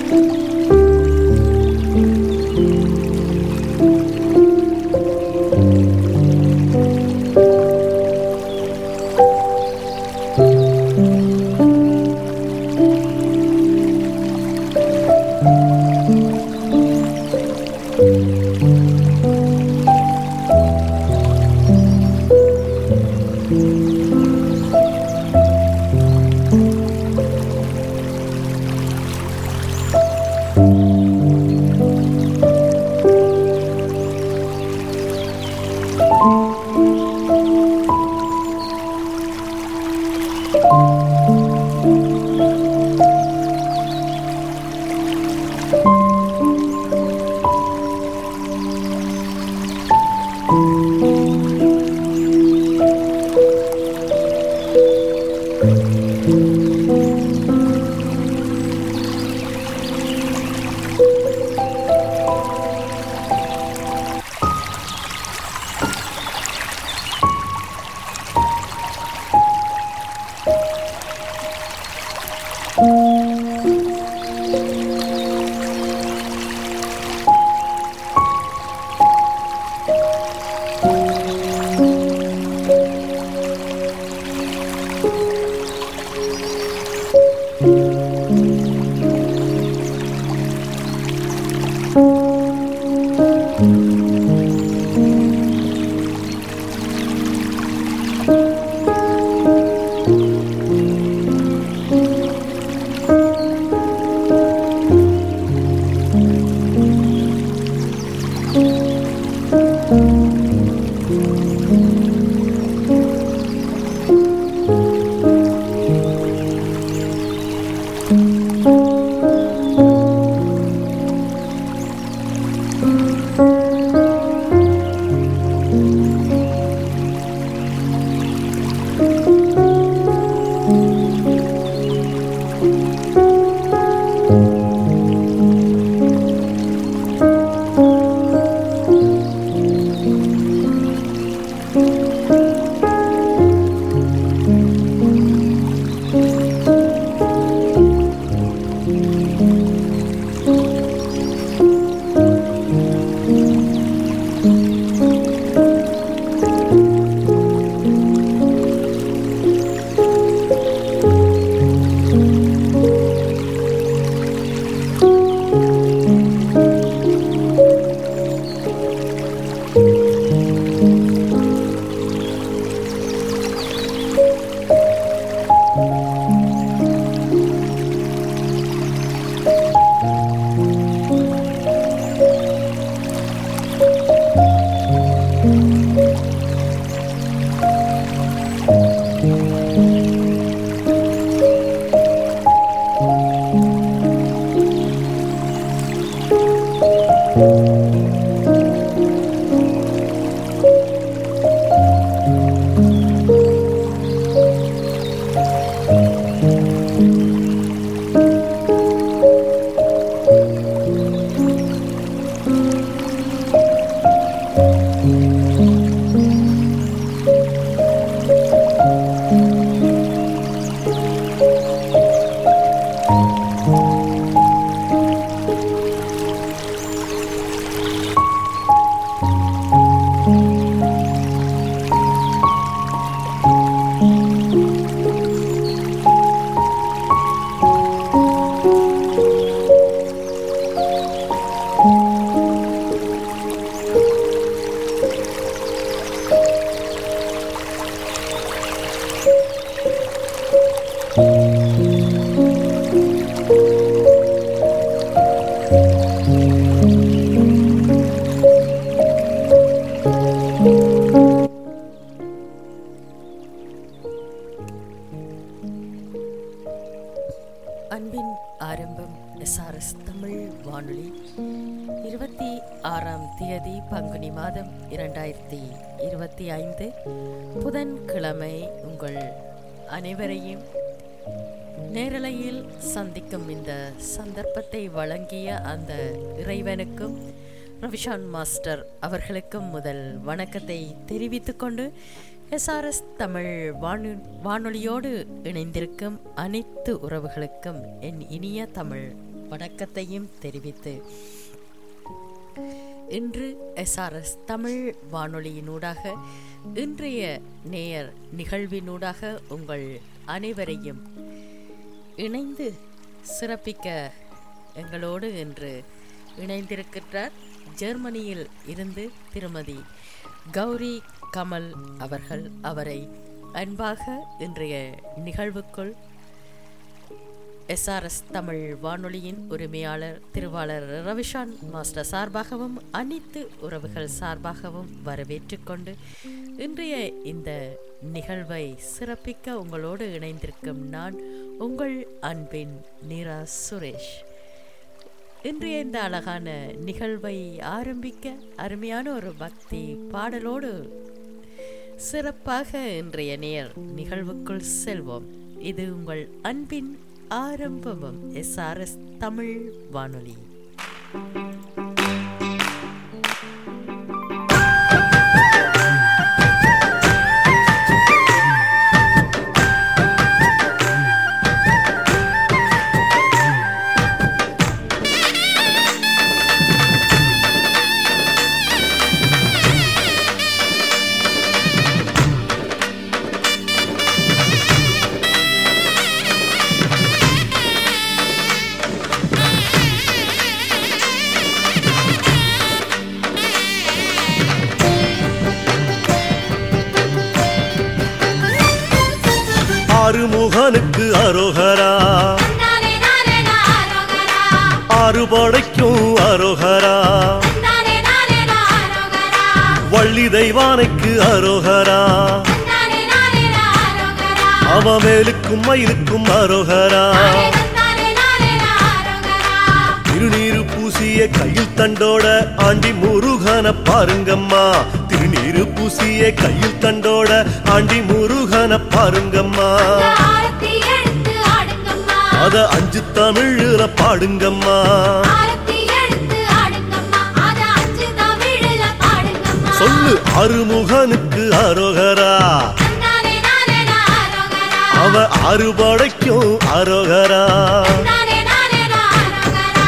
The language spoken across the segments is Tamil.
அன்பின் ஆரம்பம் எஸ்ஆர்எஸ் தமிழ் வானொலி இருபத்தி ஆறாம் தேதி பங்குனி மாதம் இரண்டாயிரத்தி இருபத்தி ஐந்து புதன்கிழமை உங்கள் அனைவரையும் நேரலையில் சந்திக்கும் இந்த சந்தர்ப்பத்தை வழங்கிய அந்த இறைவனுக்கும் ரவிஷான் மாஸ்டர் அவர்களுக்கும் முதல் வணக்கத்தை தெரிவித்துக்கொண்டு எஸ்ஆர்எஸ் தமிழ் வானொ வானொலியோடு இணைந்திருக்கும் அனைத்து உறவுகளுக்கும் என் இனிய தமிழ் வணக்கத்தையும் தெரிவித்து இன்று எஸ்ஆர்எஸ் தமிழ் வானொலியினூடாக இன்றைய நேயர் நிகழ்வினூடாக உங்கள் அனைவரையும் இணைந்து சிறப்பிக்க எங்களோடு இன்று இணைந்திருக்கின்றார் ஜெர்மனியில் இருந்து திருமதி கௌரி கமல் அவர்கள் அவரை அன்பாக இன்றைய நிகழ்வுக்குள் எஸ்ஆர்எஸ் தமிழ் வானொலியின் உரிமையாளர் திருவாளர் ரவிஷான் மாஸ்டர் சார்பாகவும் அனைத்து உறவுகள் சார்பாகவும் வரவேற்றுக் கொண்டு இன்றைய இந்த நிகழ்வை சிறப்பிக்க உங்களோடு இணைந்திருக்கும் நான் உங்கள் அன்பின் நீரா சுரேஷ் இன்றைய இந்த அழகான நிகழ்வை ஆரம்பிக்க அருமையான ஒரு பக்தி பாடலோடு சிறப்பாக இன்றைய நேர் நிகழ்வுக்குள் செல்வோம் இது உங்கள் அன்பின் ஆரம்பமும் எஸ்ஆர்எஸ் தமிழ் வானொலி ஆறுமுகனுக்கு அரோகரா நானே நானே நாரோகரா ஆறு படைக்கும் அரோகரா நானே நானே நாரோகரா வள்ளி தெய்வானைக்கு அரோகரா நானே நானே நாரோகரா அவ மேலுக்கும் மயிலுக்கும் அரோகரா நானே நானே நாரோகரா திருநீரு பூசிய கையில் தண்டோட ஆண்டி முருகன பாருங்கம்மா திருநீரு பூசிய கையில் தண்டோட ஆண்டி முருகன பாருங்கம்மா ஆரத்தி எடுத்து ஆடுங்கம்மா அத அஞ்சு தமிழ்ல பாடுங்கம்மா ஆரத்தி எடுத்து ஆடுங்கம்மா அத அஞ்சு தமிழில பாடுங்கம்மா சொல்லு அருமுகனுக்கு அரோகரா நானே நானே நாரோகரா அவ அறுபடைக்கும் அரோகரா நானே நானே நாரோகரா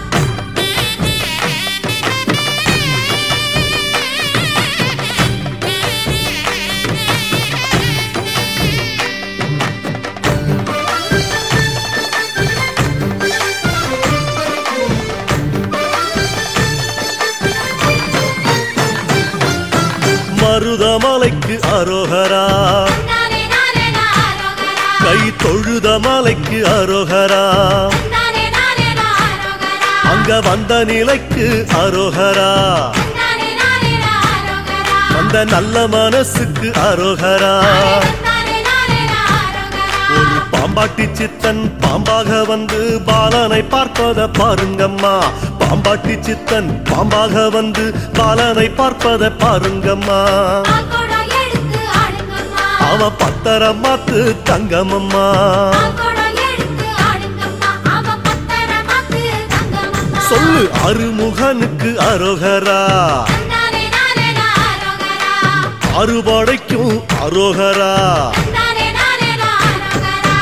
மருதமலைக்கு அரோகரா நானே நானே நாரோகரா கை தொழுத மலைக்கு அரோகரா நானே நானே நாரோகரா அங்க வந்த நிலைக்கு அரோகரா நானே நானே நாரோகரா அந்த நல்ல மனசுக்கு அரோகரா நானே நானே நாரோகரா ஒரு பாம்பாட்டி சித்தன் பாம்பாக வந்து பாலனை பார்ப்பத பாருங்கம்மா பாம்பாட்டி சித்தன் பாம்பாக வந்து பாலனை பார்ப்பத பாருங்கம்மா ஆகோடம் எடுத்து ஆடுங்கம்மா அவன் பத்தரம் மாத்து தங்கமம்மா ஆகோடம் எடுத்து ஆடுங்கம்மா அவ பத்தரமாக்கு தங்கமம்மா சொல்லு அருமுகனுக்கு அரோகரா நானே நானே நாரோகரா அறுபடைக்கும் அரோகரா நானே நானே நாரோகரா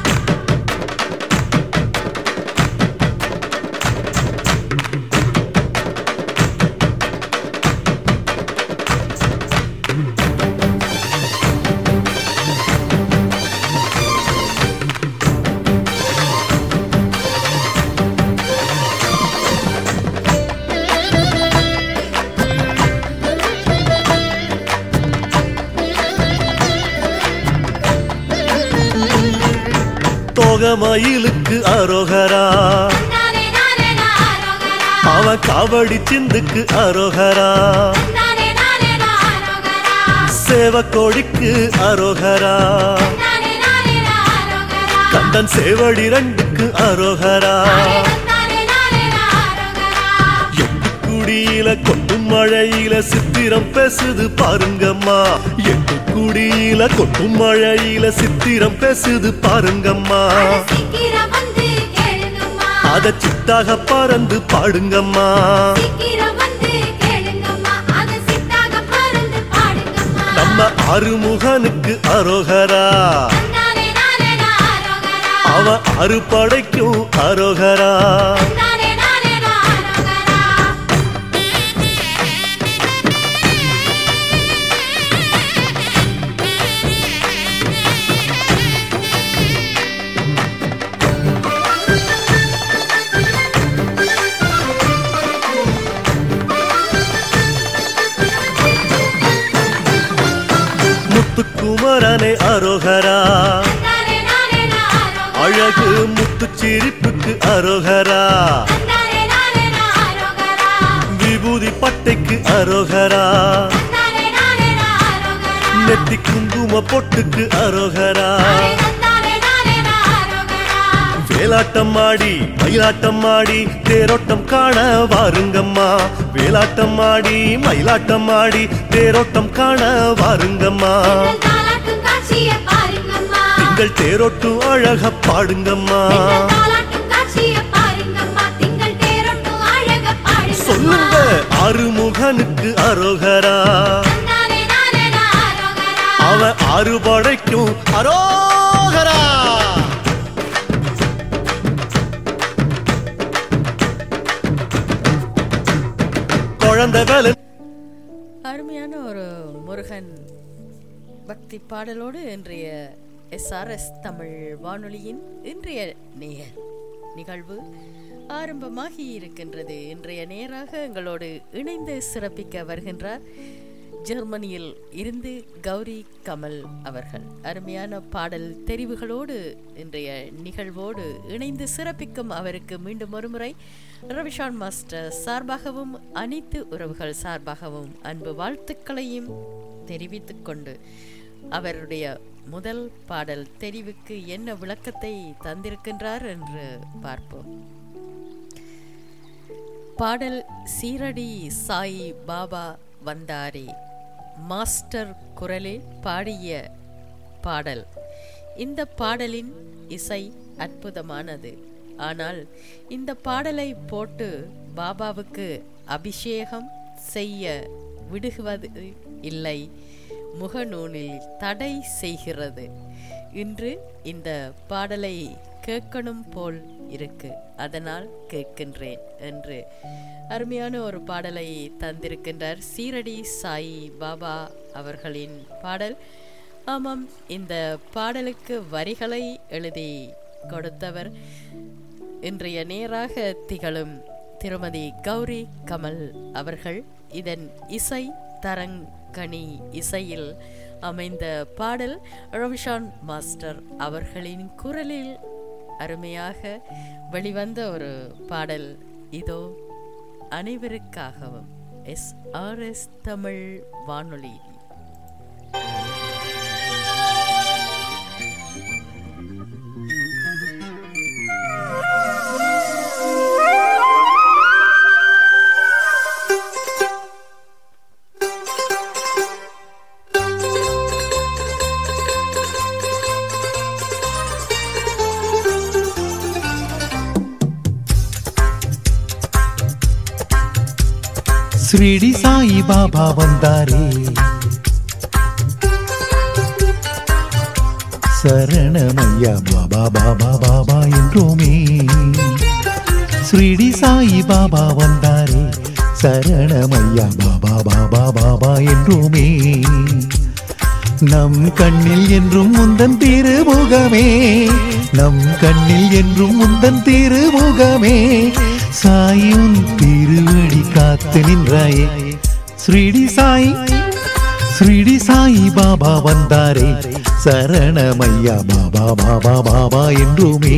தோகமயிலுக்கு அரோகரா நானே நானே நாரோகரா அவன் காவடி சிந்துக்கு அரோகரா நானே நானே நாரோகரா சேவக்கோடிக்கு அரோகரா நானே நானே நாரோகரா கந்தன் சேவடி ரெண்டுக்கு அரோகரா நானே நானே நாரோகரா எட்டு குடியில கொட்டும் மழையில சித்திரம் பேசுது பாருங்கம்மா எட்டு குடியில கொட்டும் மழையில சித்திரம் பேசுது பாருங்கம்மா அட சீக்கிரம் வந்து கேளுங்கம்மா அத சித்தாக பறந்து பாடுங்கம்மா சீக்கிரம் வந்து கேளுங்கம்மா அத சித்தாக பறந்து பாடுங்கம்மா நம்ம அருமுகனுக்கு அரோகரா நானே நானே நாரோகரா அவன் அறுபடைக்கும் அரோகரா தந்தானே நானே நாரோகரா முத்துக்குமரனை அரோகரா தந்தானே நானே நாரோகரா அழகு முத்து சிரிப்புக்கு அரோகரா தந்தானே நானே நாரோகரா விபூதி பட்டைக்கு அரோகரா தந்தானே நானே நாரோகரா நெத்தி குங்கும பொட்டுக்கு அரோகரா தந்தானே நானே நாரோகரா வேலாட்டம் ஆடி மயிலாட்டம் ஆடி தேரோட்டம் காண வாருங்கம்மா வேலாட்டம் ஆடி மயிலாட்டம் ஆடி தேரோட்டம் காண வாருங்கம்மா எங்கள் தாலாட்டும் காட்சியை பாருங்கம்மா திங்கள் தேரோட்டும் அழக பாடுங்கம்மா எங்கள் தாலாட்டும் காட்சியை பாருங்கம்மா திங்கள் தேரோட்டும் அழக பாடுங்கம்மா சொல்லுங்க அருமுகனுக்கு அரோகரா தந்தானே நானே நாரோகரா அவன் அறுபடைக்கும் அரோகரா குழந்தை வேலை அருமையான ஒரு முருகன் பக்தி பாடலோடு இன்றைய எஸ்ஆர்எஸ் தமிழ் வானொலியின் இன்றைய நேயர் நிகழ்வு ஆரம்பமாகி இருக்கின்றது இன்றைய நேராக எங்களோடு இணைந்து சிறப்பிக்க வருகின்றார் ஜெர்மனியில் இருந்து கௌரி கமல் அவர்கள் அருமையான பாடல் தெரிவுகளோடு இன்றைய நிகழ்வோடு இணைந்து சிறப்பிக்கும் அவருக்கு மீண்டும் ஒருமுறை ரவிஷான் மாஸ்டர் சார்பாகவும் அனைத்து உறவுகள் சார்பாகவும் அன்பு வாழ்த்துக்களையும் தெரிவித்துக் கொண்டு அவருடைய முதல் பாடல் தெரிவுக்கு என்ன விளக்கத்தை தந்திருக்கின்றார் என்று பார்ப்போம் பாடல் சீரடி சாய் பாபா வந்தாரே மாஸ்டர் குரலில் பாடிய பாடல் இந்த பாடலின் இசை அற்புதமானது ஆனால் இந்த பாடலை போட்டு பாபாவுக்கு அபிஷேகம் செய்ய விடுவது இல்லை முகநூலில் தடை செய்கிறது இன்று இந்த பாடலை கேட்கணும் போல் இருக்கு அதனால் கேட்கின்றேன் என்று அருமையான ஒரு பாடலை தந்திருக்கின்றார் சீரடி சாய் பாபா அவர்களின் பாடல் ஆமாம் இந்த பாடலுக்கு வரிகளை எழுதி கொடுத்தவர் இன்றைய நேராக திகழும் திருமதி கௌரி கமல் அவர்கள் இதன் இசை தரங்கணி இசையில் அமைந்த பாடல் ரவிஷான் மாஸ்டர் அவர்களின் குரலில் அருமையாக வெளிவந்த ஒரு பாடல் இதோ அனைவருக்காகவும் எஸ் ஆர் எஸ் தமிழ் வானொலி ஸ்ரீடி சாய் பாபா வந்தாரே சரணமையா பாபா பாபா பாபா என்றோமே ஸ்ரீடி சாய் பாபா வந்தாரே சரணமையா பாபா பாபா பாபா என்றோமே நம் கண்ணில் என்றும் முந்தன் திருமுகமே நம் கண்ணில் என்றும் முந்தன் திருமுகமே சாயும் திருவடி காத்து நின்றாயே ஸ்ரீடி சாய் ஸ்ரீடி சாய் பாபா வந்தாரே சரணமையா பாபா பாபா பாபா என்றுமே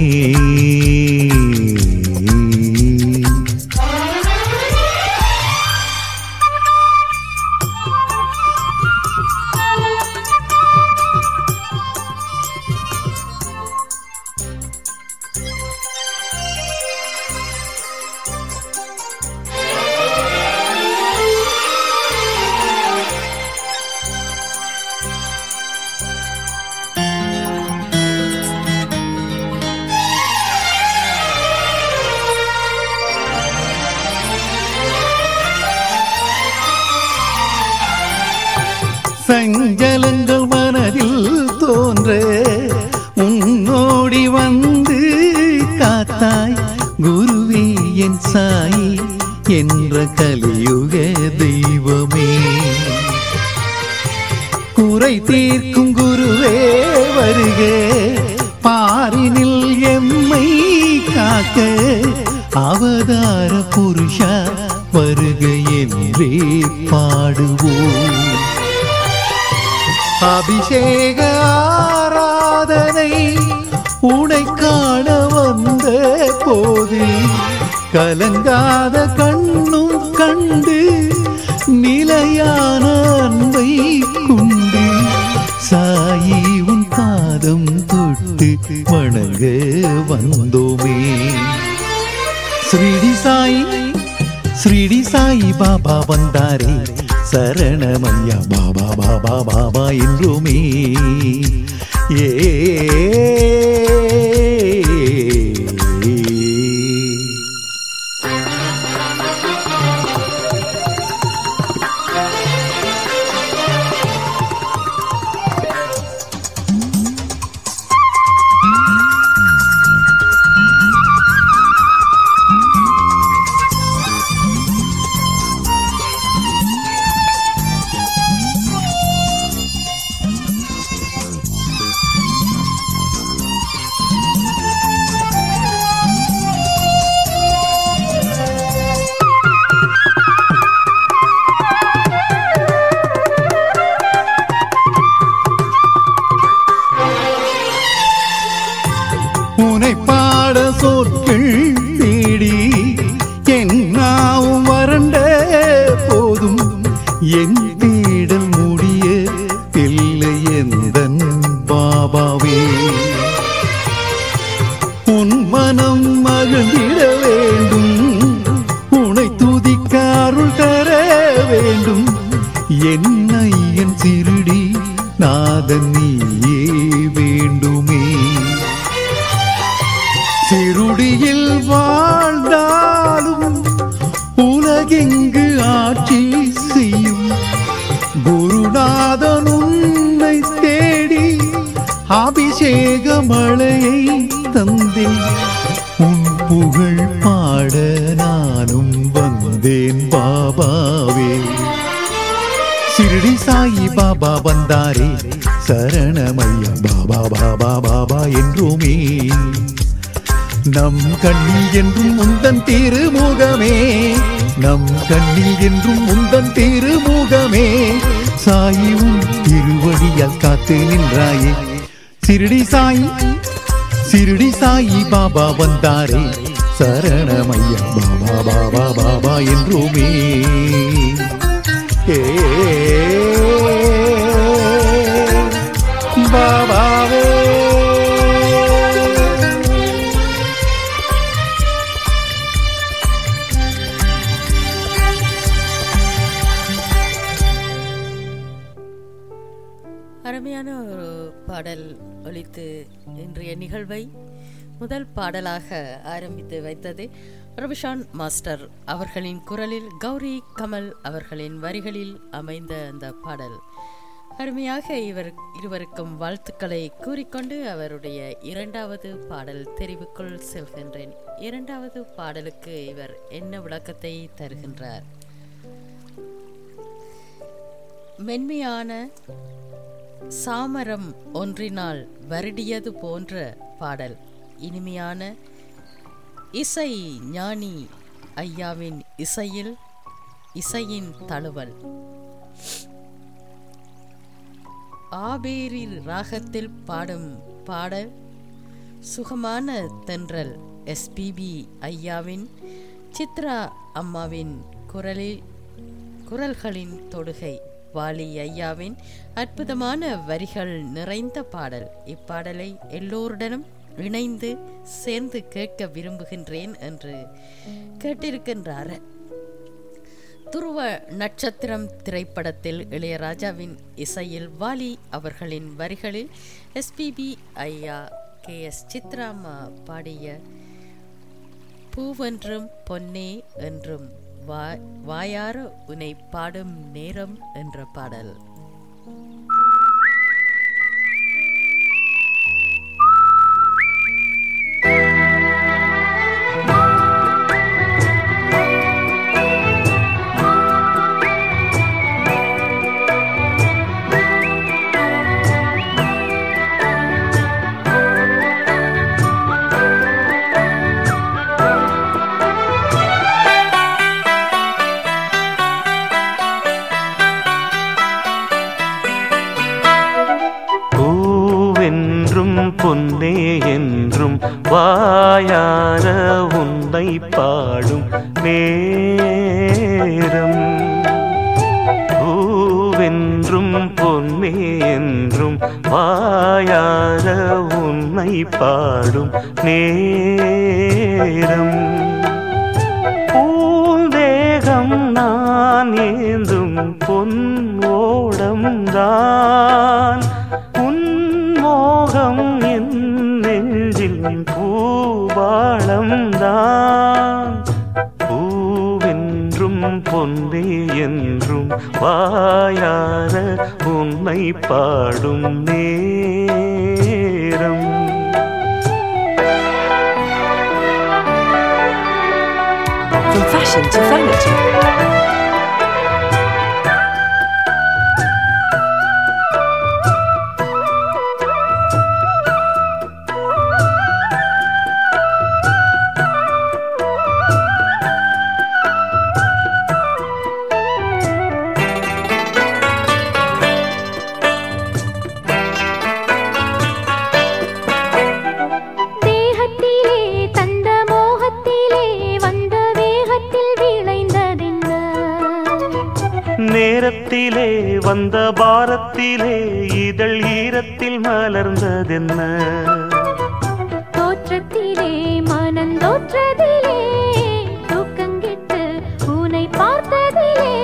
சஞ்சலங்கள் மனதில் தோன்ற உன்னோடி வந்தேனே சாயி என்ற கலியுக தெய்வமே குறை தீர்க்கும் குருவே வருக பாரினில் எம்மை காக்க அவதார புருஷா வருக என்றே பாடுவோம் அபிஷேக ஆராதனை உனை காண வந்த போது கலங்காத கண்ணும் கண்டு நிலையான அன்பை கொண்டு சாயி உன் பாதம் தொட்டு வணங்க வந்தோமே ஸ்ரீடி சாயி ஸ்ரீடி சாயி பாபா வந்தாரே சரணமையா பாபா பாபா பாபா என்றுமே ஏ உனை பாட சொற்கள் தேடி என்னாவும் வறண்ட போதும் என் தேடல் முடிய இல்லை எந்தன் பாபாவே உன் மனம் மகிழ்ந்திட வேண்டும் உனை துதிக்க அருள் தர வேண்டும் என்னை என் சிறுடி நாதன் நீயே வேண்டுமே சிறுடியில் வாழ்ந்தாலும் உலகெங்கு ஆட்சி செய்யும் குருநாதன் உன்னை தேடி அபிஷேக மழையை தந்தேன் உன் புகழ் பாட நானும் வந்தேன் பாபாவே சிறுடி சாயி பாபா வந்தாரே சரணமையா பாபா பாபா பாபா என்றுமே நம் கண்ணில் என்றும் முந்தன் திருமுகமே நம் கண்ணில் என்றும் முந்தன் திருமுகமே சாயும் திருவடியால் காத்து நின்றாயே சிறுடி சாயி சிறுடி சாயி பாபா வந்தாரே சரணமையா பாபா பாபா பாபா என்றுமே ஏ பாபாவே அருமையான ஒரு பாடல் ஒலித்து இன்றைய நிகழ்வை முதல் பாடலாக ஆரம்பித்து வைத்தது ரவிஷான் மாஸ்டர் அவர்களின் குரலில் கௌரி கமல் அவர்களின் வரிகளில் அமைந்த அந்த பாடல் அருமையாக இவர் இருவருக்கும் வாழ்த்துக்களை கூறிக்கொண்டு அவருடைய இரண்டாவது பாடல் தெரிவுக்குள் செல்கின்றேன் இரண்டாவது பாடலுக்கு இவர் என்ன விளக்கத்தை தருகின்றார் மென்மையான சாமரம் ஒன்றினால் வருடியது போன்ற பாடல் இனிமையான இசை ஞானி ஐயாவின் இசையில் இசையின் தழுவல் ஆபேரி ராகத்தில் பாடும் பாடல் சுகமான தென்றல் எஸ்பிபி ஐயாவின் சித்ரா அம்மாவின் குரலில் குரல்களின் தொடுகை வாலி ஐயாவின் அற்புதமான வரிகள் நிறைந்த பாடல் இப்பாடலை எல்லோருடனும் இணைந்து சேர்ந்து கேட்க விரும்புகின்றேன் என்று கேட்டிருக்கின்றார் துருவ நட்சத்திரம் திரைப்படத்தில் இளையராஜாவின் இசையில் வாலி அவர்களின் வரிகளில் எஸ்பிபி ஐயா கே எஸ் சித்ராமா பாடிய பூவென்றும் பொன்னே என்றும் வா வாயார உனை பாடும் நேரம் என்ற பாடல் ஆ வாயார உன்னை பாடும் நேரம் பூந்தேகம் நான் ஏந்தும் பொன் ஓடம்தான் உன் மோகம் என் நெஞ்சில் பூபாளம்தான் பூவென்றும் பொன்னே என்றும் வாயார உன்னை பாடும் நேரம் From fashion to furniture. தேகத்திலே தந்த மோகத்திலே வந்த வேகத்தில் விளைந்ததென்ன நேரத்திலே வந்த பாரத்திலே இதழ் ஈரத்தில் மலர்ந்ததென்ன தோற்றத்திலே மனந்தோற்றதிலே தூக்கங்கிட்டு உனை பார்த்ததிலே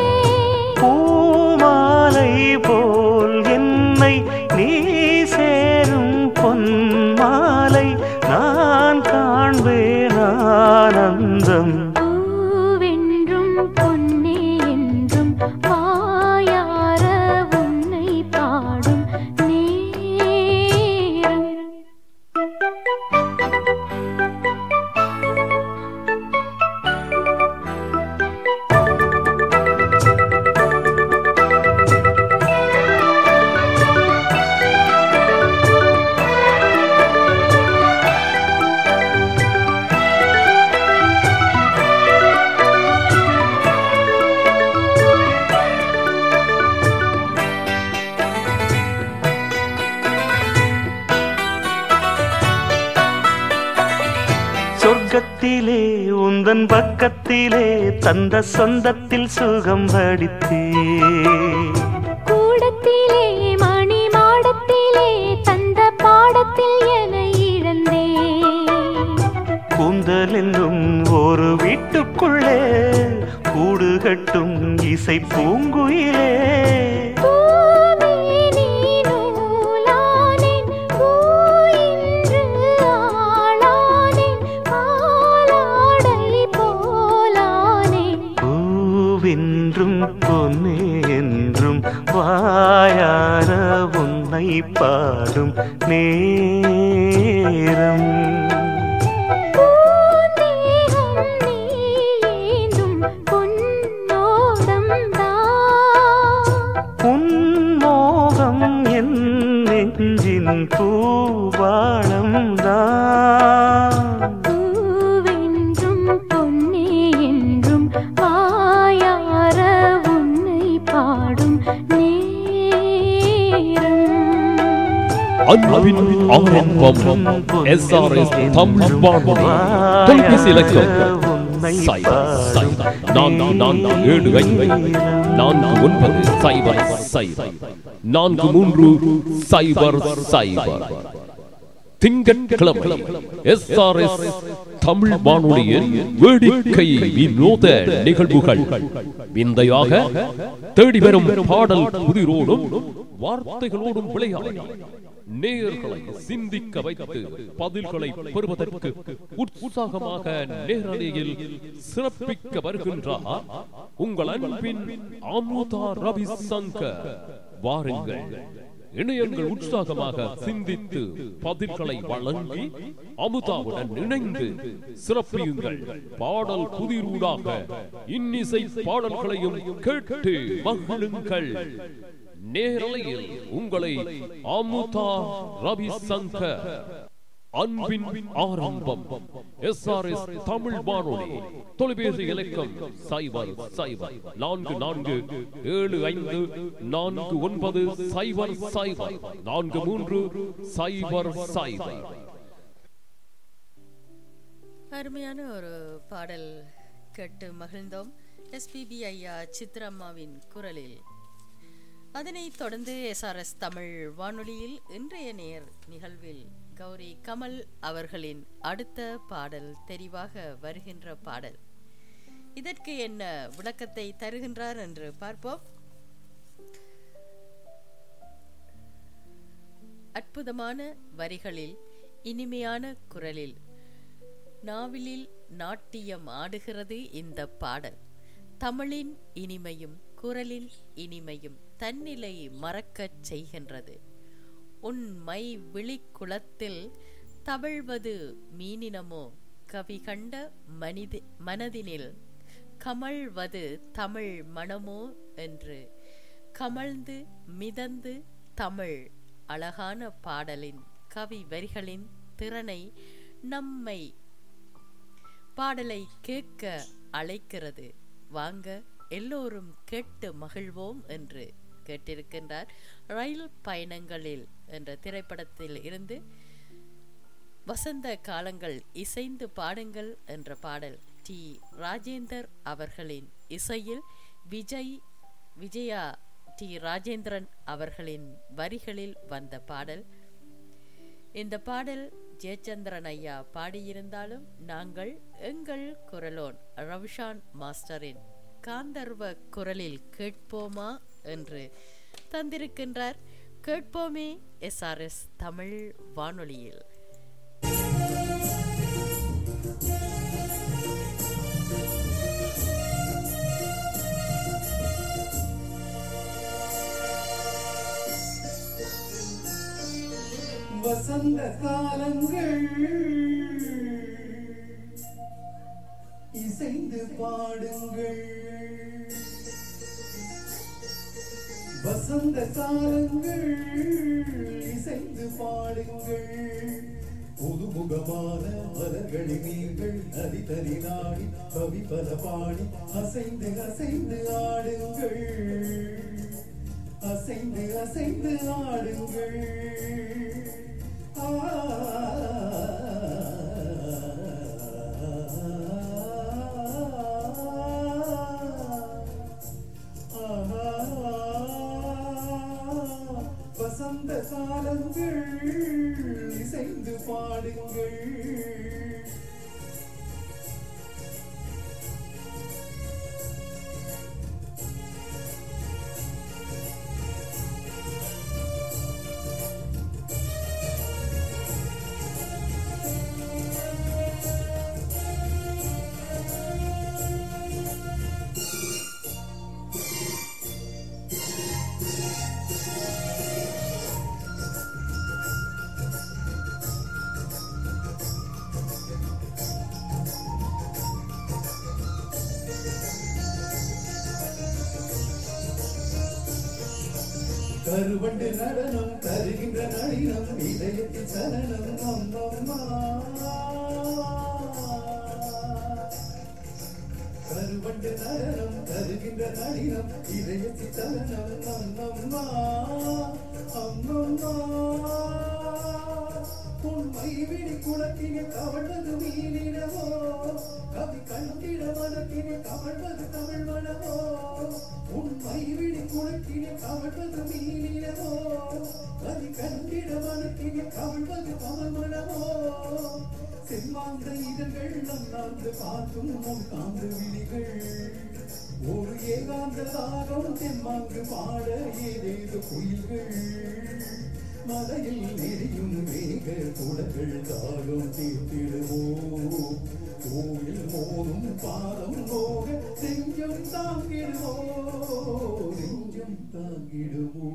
பூமாலை போல் என்னை நீ சேரும் பொன் மாலை நான் காண்பேன் ஆனந்தம் பூவென்றும் பொன்னே என்றும் வாயார உன்னை பாடும் நேரம் சொர்க்கத்திலே உந்தன் பக்கத்திலே தந்த சொந்தத்தில் சுகம் படித்தே கூடத்திலே மணி மாடத்திலே தந்த பாடத்தில் என இழந்தே கூந்தல் என்னும் ஒரு வீட்டுக்குள்ளே கூடு கட்டும் இசை பூங்குயிலே பூமேனி நூலானேன், பூ இன்று ஆளானேன், பாலாடை போலானேன். பூவென்றும் பொன்னே என்றும் வாயார உன்னை பாடும் நேரம் பூந்தேகம் நீ ஏந்தும் பொன்னோடம்தான். உன் மோகம் என் நெஞ்சின் பூவாளம் தான் பூவென்றும் பொன்னே என்றும் வாயார உன்னை பாடும் நேரம் அன்பின் ஆரம்பம் எஸ்ஆர்எஸ் தமிழ் வானொலி தொலைபேசி இலக்கம் சைபர் சைபர் நான்கு நான்கு ஏழு ஐந்து நான்கு ஒன்பது சைபர் சைபர் நான்கு மூன்று சைபர் சைபர் திங்கட்கிழமை எஸ்ஆர்எஸ் தமிழ் வானொலியில் வேடிக்கை வினோத நிகழ்வுகள் விந்தையாக தேடி வரும் பாடல் புதிரோடும் வார்த்தைகளோடும் விளையாடி நேயர்களை சிந்திக்க வைத்து பதில்களை பெறுவதற்கு உற்சாகமாக நேரலையில் சிறப்பிக்க வருகின்றார் உங்கள் அன்பின் அமுதா ரவிசங்கர் வாருங்கள் இணையங்கள் உற்சாகமாக சிந்தித்து பதில்களை வழங்கி அமுதாவுடன் இணைந்து சிறப்பியுங்கள் பாடல் புதிரூடாக இன்னிசை பாடல்களையும் கேட்டு மகிழுங்கள் நேரலையில் உங்களை அமுதா ரவிசங்கர் அன்பின் ஆரம்பம் எஸ் ஆர் எஸ் தமிழ் வானொலி தொலைபேசி இலக்கம் சைபர் சைபர் நான்கு நான்கு ஏழு ஐந்து நான்கு ஒன்பது சைபர் சைபர் நான்கு மூன்று சைபர் சைபர் அருமையான ஒரு பாடல் கேட்டு மகிழ்ந்தோம் எஸ்பிபி ஐயா சித்ரம்மாவின் குரலில் அதனைத் தொடர்ந்து எஸ்ஆர்எஸ் தமிழ் வானொலியில் இன்றைய நேர் நிகழ்வில் கௌரி கமல் அவர்களின் அடுத்த பாடல் தெரிவாக வருகின்ற பாடல் இதற்கு என்ன விளக்கத்தை தருகின்றார் என்று பார்ப்போம் அற்புதமான வரிகளில் இனிமையான குரலில் நாவிலில் நாட்டியம் ஆடுகிறது இந்த பாடல் தமிழின் இனிமையும் குரலின் இனிமையும் தன்னிலை மறக்கச் செய்கின்றது உன் மை விழிக்குளத்தில் தவழ்வது மீனினமோ கவி கண்ட மனித மனதினில் கமழ்வது தமிழ் மனமோ என்று கமழ்ந்து மிதந்து தமிழ் அழகான பாடலின் கவி வரிகளின் திறனை நம்மை பாடலை கேட்க அழைக்கிறது வாங்க எல்லோரும் கேட்டு மகிழ்வோம் என்று கேட்டிருக்கின்றார் ரயில் பயணங்களில் என்ற திரைப்படத்தில் இருந்து வசந்த காலங்கள் இசைந்து பாடுங்கள் என்ற பாடல் டி ராஜேந்தர் அவர்களின் இசையில் விஜய் விஜயா டி ராஜேந்திரன் அவர்களின் வரிகளில் வந்த பாடல் இந்த பாடல் ஜெயச்சந்திரன் ஐயா பாடியிருந்தாலும் நாங்கள் எங்கள் குரலோன் ரவிஷான் மாஸ்டரின் காந்தர்வ குரலில் கேட்போமா என்று தந்திருக்கின்றார் கேட்போமே எஸ்ஆர்எஸ் தமிழ் வானொலியில் வசந்த காலங்கள் இசைந்து பாடுங்கள் வசந்த காலங்கள் இசைந்து பாடுங்கள் புதுமுகமான மலர்களின் நீங்கள் நதிதறி நாடி கவி பல பாடி அசைந்து அசைந்து ஆடுங்கள் அசைந்து அசைந்து ஆடுங்கள் ஆ வசந்த காலங்கள் இசைந்து பாடுங்கள் கருவண்டு நடனம் தருகின்ற நளினம் இதயத்தில் சரணம் அம்மம்மா கருவண்டு நடனம் தருகின்ற நளினம் இதயத்தில் சரணம் அம்மம்மா அம்மம்மா உண்மை விழி குளத்தினை கவழ்வது மீனினவோ கவி கண்டிட மனத்தினை கவழ்வது தமிழ் மனமோ உண்மை விழி குளத்தினை கவழ்வது மீனினவோ கவி கண்டிட மனத்தினை கவழ்வது தமிழ் மனமோ செம்மாந்த இதழ்கள் நன்னாந்து பார்க்கும் நம் காந்து விழிகள் ஒரு ஏகாந்த தாகம் தெம்மாங்கு பாட ஏதேது குயில்கள் மலையில் நெறியும் மேக குடங்கள் தாகம் தீர்த்திடுவோ கோயில் மோதும் பாதம் போக நெஞ்சம் தாங்கிடுவோ நெஞ்சம் தாங்கிடுவோ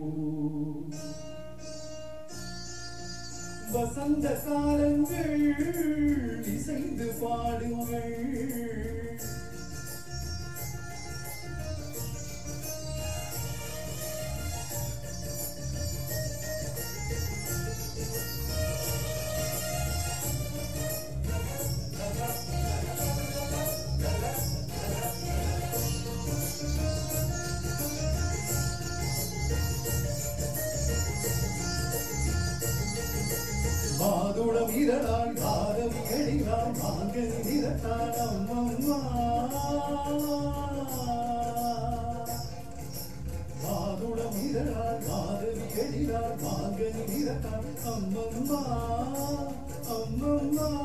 வசந்த காலங்கள் இசைந்து பாடுங்கள் மாதுளம் இதழால் பாரதி எழிலால் மாங்கனி நிறத்தால் அம்மம்மா மாதுளம் இதழால் அழகான் அம்மம்மா அம்மம்மா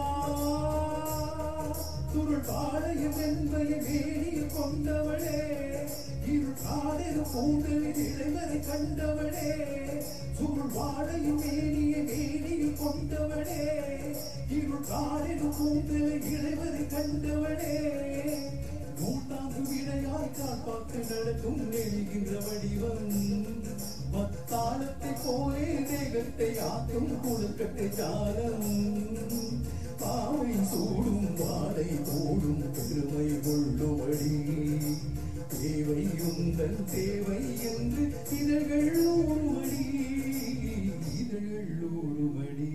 துருள் பாளையம் வெண்மைய வேணியில் கொண்டவளே இருள் காடெரு பூண்டலில் இளைவரை கண்டவளே சுருள் வாழையும் மேனிய வேணியில் கொண்டவளே இருள் காடெரு பூண்டலில் இளைவரை கண்டவளே நூற்றாண்டு விடையாய் காப்பாற்று நடக்கும் நெழுகின்ற வடிவம் மத்தாளத்தை போலே தேகத்தை ஆக்கும் குழுக்கட்டை ஜாலம் பாவை சூடும் வாடை போடும் பெருமை கொள்ளுமடி தேவை உந்தன் தேவை என்று இதழ்கள் ஊறுமடி இதழ்கள் ஊறுமடி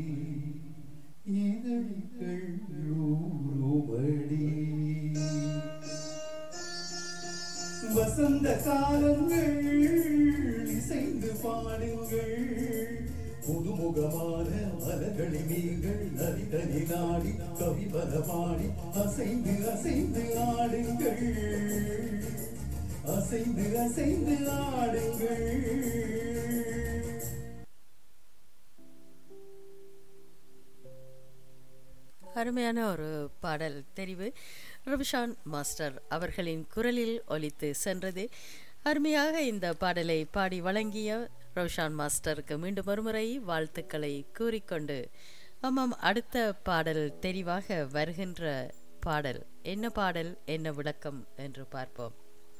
இதழ்கள் ஊறுமடி வசந்த காலங்கள் இசைந்து பாடுங்கள் புதுமுகமான மலர்களை நீங்கள் நதிதனி நாடி கவி பாடி அசைந்து அசைந்து ஆடுங்கள் அசைந்து அசைந்து ஆடுங்கள் அருமையான ஒரு பாடல் தெரிவு ரவிஷான் மாஸ்டர் அவர்களின் குரலில் ஒலித்து சென்றது அருமையாக இந்த பாடலை பாடி வழங்கிய ரவிஷான் மாஸ்டருக்கு மீண்டும் ஒருமுறை வாழ்த்துக்களை கூறிக்கொண்டு ஆமாம் அடுத்த பாடல் தெரிவாக வருகின்ற பாடல் என்ன பாடல் என்ன விளக்கம் என்று பார்ப்போம்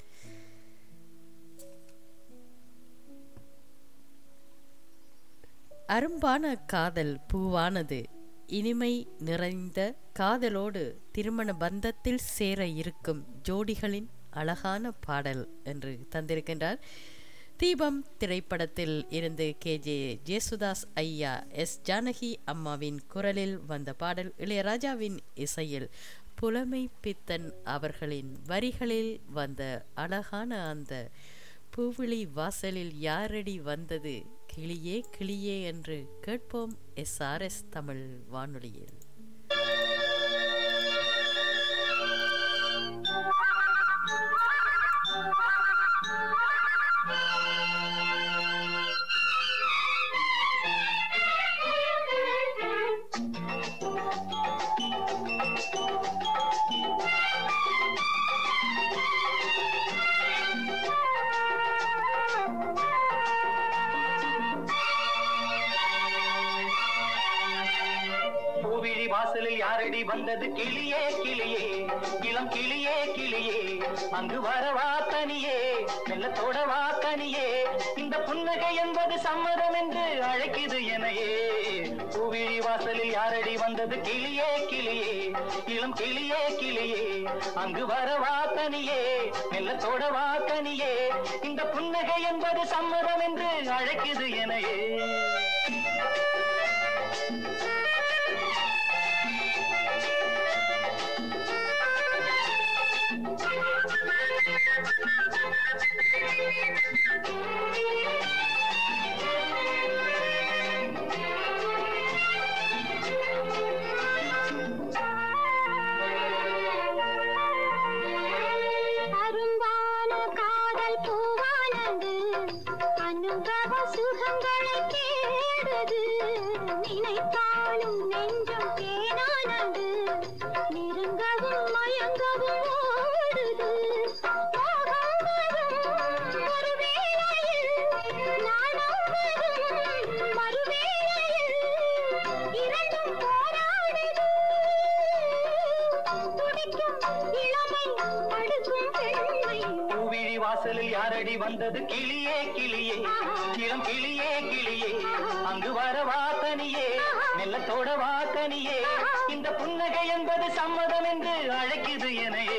அரும்பான காதல் பூவானது இனிமை நிறைந்த காதலோடு திருமண பந்தத்தில் சேர இருக்கும் ஜோடிகளின் அழகான பாடல் என்று தந்திருக்கின்றார் தீபம் திரைப்படத்தில் இருந்து கே ஜே ஜேசுதாஸ் ஐயா எஸ் ஜானகி அம்மாவின் குரலில் வந்த பாடல் இளையராஜாவின் இசையில் புலமை பித்தன் அவர்களின் வரிகளில் வந்த அழகான அந்த பூவிழி வாசலில் யாரடி வந்தது கிளியே கிளியே என்று கேட்போம் எஸ்ஆர்எஸ் தமிழ் வானொலியில் பூவிழி வாசலில் யாரடி வந்தது கிளியே கிளியே இளம் கிளியே கிளியே அங்கு வரவா தனியே மெல்லத்தோட வா கனியே இந்த புன்னகை என்பது சம்மதம் என்று அழைக்குது எனையே பூவிழி வாசலில் யாரடி வந்தது கிளியே கிளியே இளம் கிளியே கிளியே அங்கு வரவா தனியே மெல்லத்தோட வா கனியே இந்த புன்னகை என்பது சம்மதம் என்று அழைக்குது எனையே அரும்பான காதல் பூவானது அனுபவ சுகங்களை தேடுது நினைத்தாலும் நெஞ்சம் தேனானது நெருங்கவும் மயங்கவும் ஓடுது மோகம் வரும் ஒரு வேளையில் நாணம் வரும் மறுவேளையில் இரண்டும் போராடுது துடிக்கும் இளமை தடுக்கும் பெண்மை பூவிழி வாசலில் யாரடி வந்தது கிளியே கிளியே இளம் கிளியே கிளியே அங்கு வரவா தனியே மெல்லத்தோட வா கனியே இந்த புன்னகை என்பது சம்மதம் என்று அழைக்குது எனையே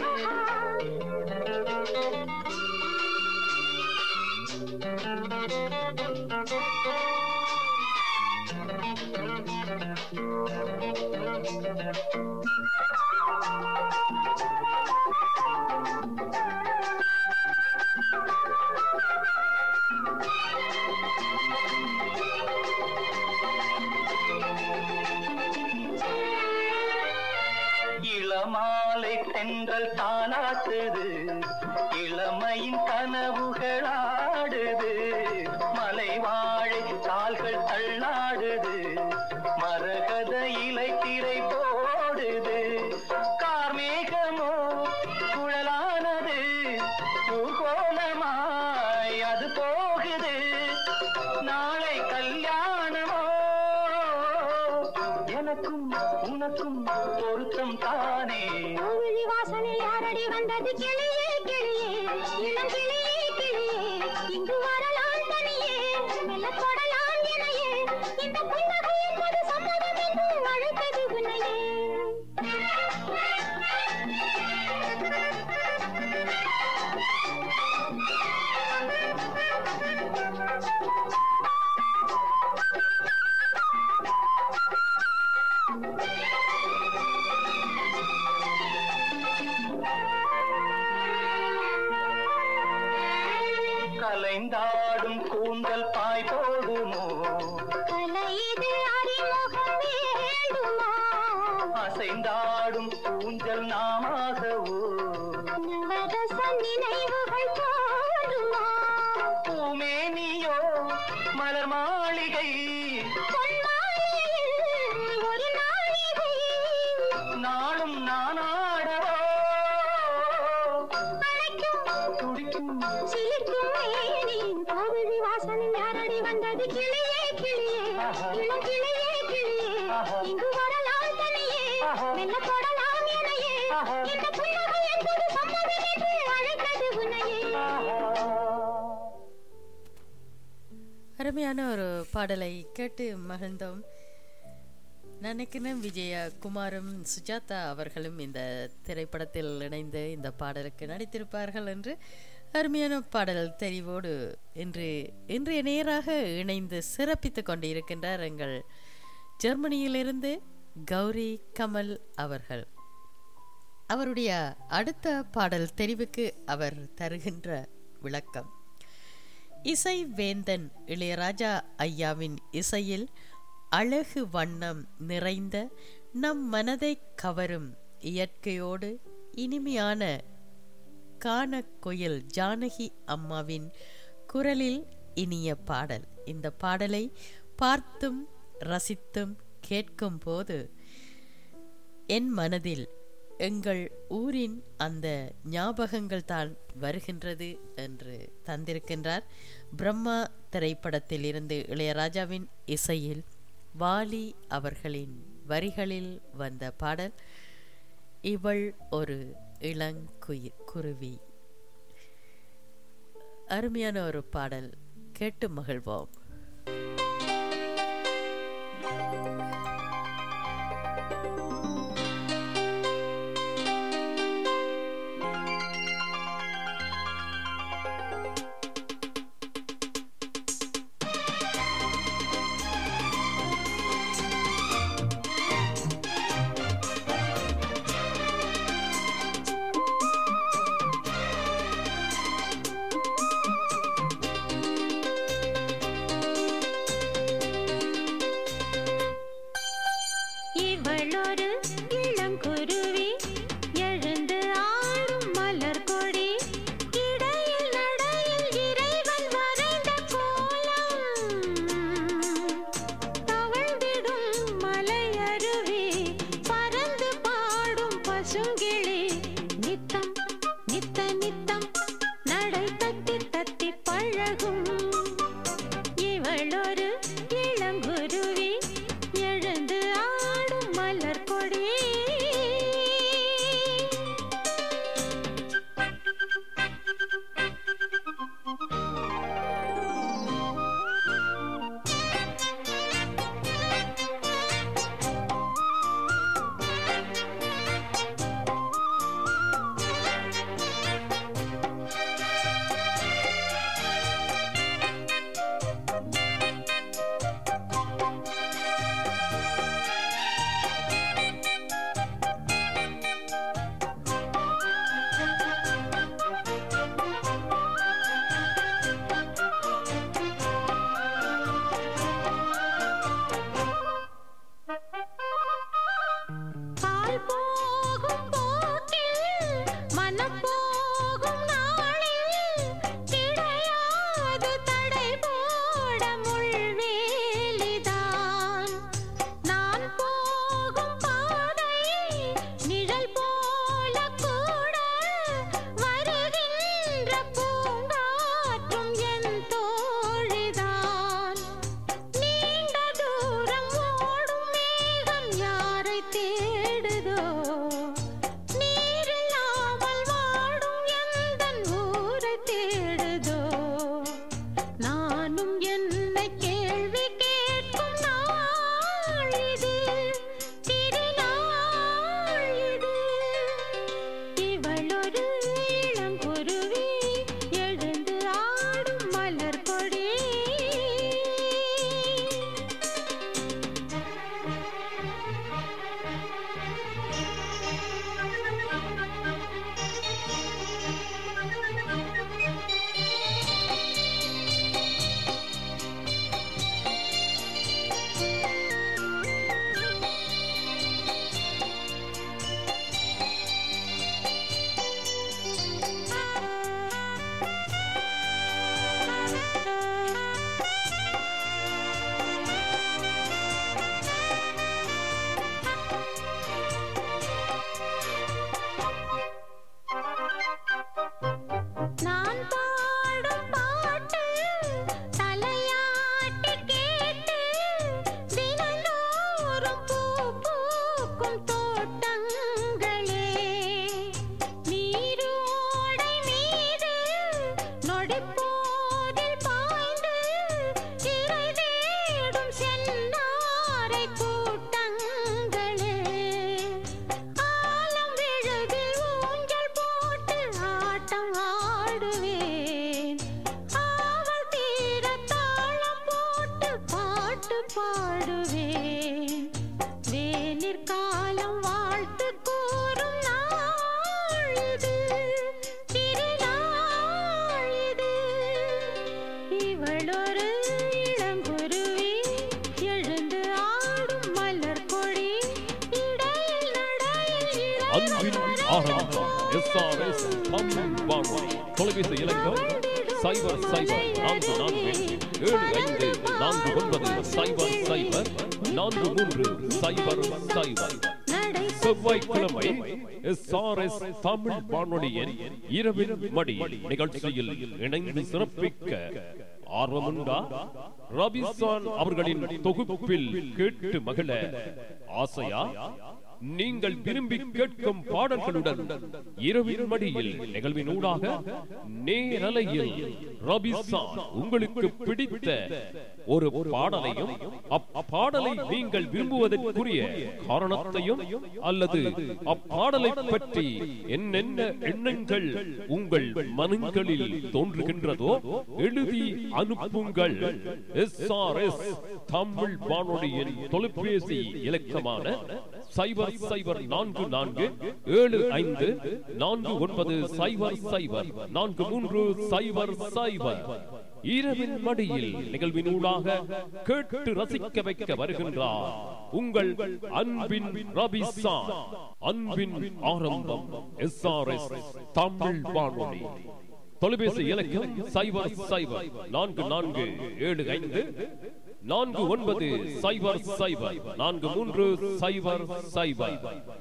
இளமாலை தென்றல் தானாட்டுது இளமையின் கனவுகள் ஆடுது மலை வாழை கால்கள் தள்ளா ஊர்கோலமாய் அது போகுது நாளை கல்யாணமோ எனக்கும் உனக்கும் பொருத்தம் தானே கோவிலி வாசலில் யாரடி வந்தது கிளியே கிளியே இளம் கிளியே கிளியே இங்கு வரலாம் தனியே மெல்ல தொடலாம் இணையே இந்த புன்னகை என்பது சம்மதம் என்று அழைத்தது உன்னையே கலைந்தாடும் கூந்தல் பாய் போடுமோ கலையிது அறிமுகம் வேண்டுமா அசைந்தாடும் ஊஞ்சல் நாமாகவோ நவரச நினைவுகள் தோன்றுமா பூமேனியோ மலர் மாளிகை பொன்மாலையில் ஒரு நாளிகை நாளும் நானாடவோ அழைக்கும் துடிக்கும் சிலிர்க்கும் மேனியின் கோவிலி வாசலில் யாரடி வந்தது கிளியே கிளியே இளம் கிளியே கிளியே இங்கு வரலாம் தனியே மெல்ல தொடலாம் இணையே இந்த புன்னகை என்பது சம்மதம் என்று அழைத்தது உன்னையே அருமையான ஒரு பாடலை கேட்டு மகிழ்ந்தோம் நினைக்கிறேன் விஜயா குமாரும் சுஜாதா அவர்களும் இந்த திரைப்படத்தில் இணைந்து இந்த பாடலுக்கு நடித்திருப்பார்கள் என்று அருமையான பாடல் தெரிவோடு இன்று இன்றைய நேராக இணைந்து சிறப்பித்துக் கொண்டிருக்கின்றார் எங்கள் ஜெர்மனியிலிருந்து கௌரி கமல் அவர்கள் அவருடைய அடுத்த பாடல் தெரிவுக்கு அவர் தருகின்ற விளக்கம் இசை வேந்தன் இளையராஜா ஐயாவின் இசையில் அழகு வண்ணம் நிறைந்த நம் மனதை கவரும் இயற்கையோடு இனிமையான காணக்குயில் ஜானகி அம்மாவின் குரலில் இனிய பாடல் இந்த பாடலை பார்த்தும் ரசித்தும் கேட்கும் போது என் மனதில் எங்கள் ஊரின் அந்த ஞாபகங்கள் தான் வருகின்றது என்று தந்திருக்கின்றார் பிரம்மா திரைப்படத்தில் இருந்து இளையராஜாவின் இசையில் வாலி அவர்களின் வரிகளில் வந்த பாடல் இவள் ஒரு இளங்குயிர் குருவி அருமையான ஒரு பாடல் கேட்டு மகிழ்வோம் இவள் பாடுவேன் ஆவல் தீர தாளம் போட்டு பாட்டு பாடுவேன் வேனிற் காலம் வாழ்த்து கூறும் நாள் இது திருநாள் இது இவளொரு இளங்குருவி எழுந்து ஆடும் மலர் கொடி இடையில் நடையில் அன்பின் ஆரம்பம் எஸ்ஆர்எஸ் தமிழ் வானொலி தொலைபேசி இலக்கம் சைபர் சைபர் நான்கு நான்கு ஏழு ஐந்து நான்கு ஒன்பது சைபர் சைபர் நான்கு மூன்று சைபர் சைபர் செவ்வாய்க்கிழமை எஸ்ஆர்எஸ் தமிழ் வானொலியின் இரவின் மடி நிகழ்ச்சியில் இணைந்து சிறப்பிக்க ஆர்வமுண்டா ரபிசான் அவர்களின் தொகுப்பில் கேட்டு மகிழ ஆசையா நீங்கள் விரும்பி கேட்கும் பாடல்களுடன் இரவின் மடியில் நிகழ்வின் ஊடாக நேரலையில் ரபிசான் உங்களுக்கு பிடித்த ஒரு பாடலையும் அப்பாடலை நீங்கள் விரும்புவதற்குரிய காரணத்தையும் அல்லது அப்பாடலை பற்றி என்னென்ன எண்ணங்கள் உங்கள் மனங்களில் தோன்றுகின்றதோ எழுதி அனுப்புங்கள் எஸ்ஆர்எஸ் தமிழ் வானொலியின் தொலைபேசி இலக்கமான சைபர் சைபர் நான்கு நான்கு ஏழு ஐந்து நான்கு ஒன்பது சைபர் சைபர் நான்கு மூன்று சைபர் சைபர் இரவின் மடியில் நிகழ்வின் ஊடாக கேட்டு ரசிக்க வைக்க வருகின்றார் உங்கள் அன்பின் ரபிசான் அன்பின் ஆரம்பம் எஸ்ஆர்எஸ் தமிழ் வானொலி தொலைபேசி இலக்கம் சைபர் சைபர் நான்கு நான்கு ஏழு ஐந்து நான்கு ஒன்பது சைபர் சைபர் நான்கு மூன்று சைபர் சைபர்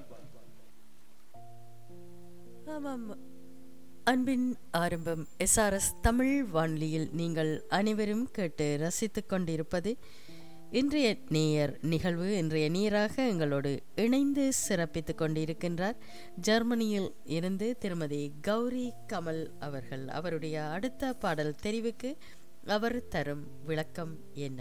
ஆமாம் அன்பின் ஆரம்பம் எஸ்ஆர்எஸ் தமிழ் வானொலியில் நீங்கள் அனைவரும் கேட்டு ரசித்துக் கொண்டிருப்பது இன்றைய நேயர் நிகழ்வு இன்றைய நீராக எங்களோடு இணைந்து சிறப்பித்துக் கொண்டிருக்கின்றார் ஜெர்மனியில் இருந்து திருமதி கௌரி கமல் அவர்கள் அவருடைய அடுத்த பாடல் தெரிவுக்கு அவர் தரும் விளக்கம் என்ன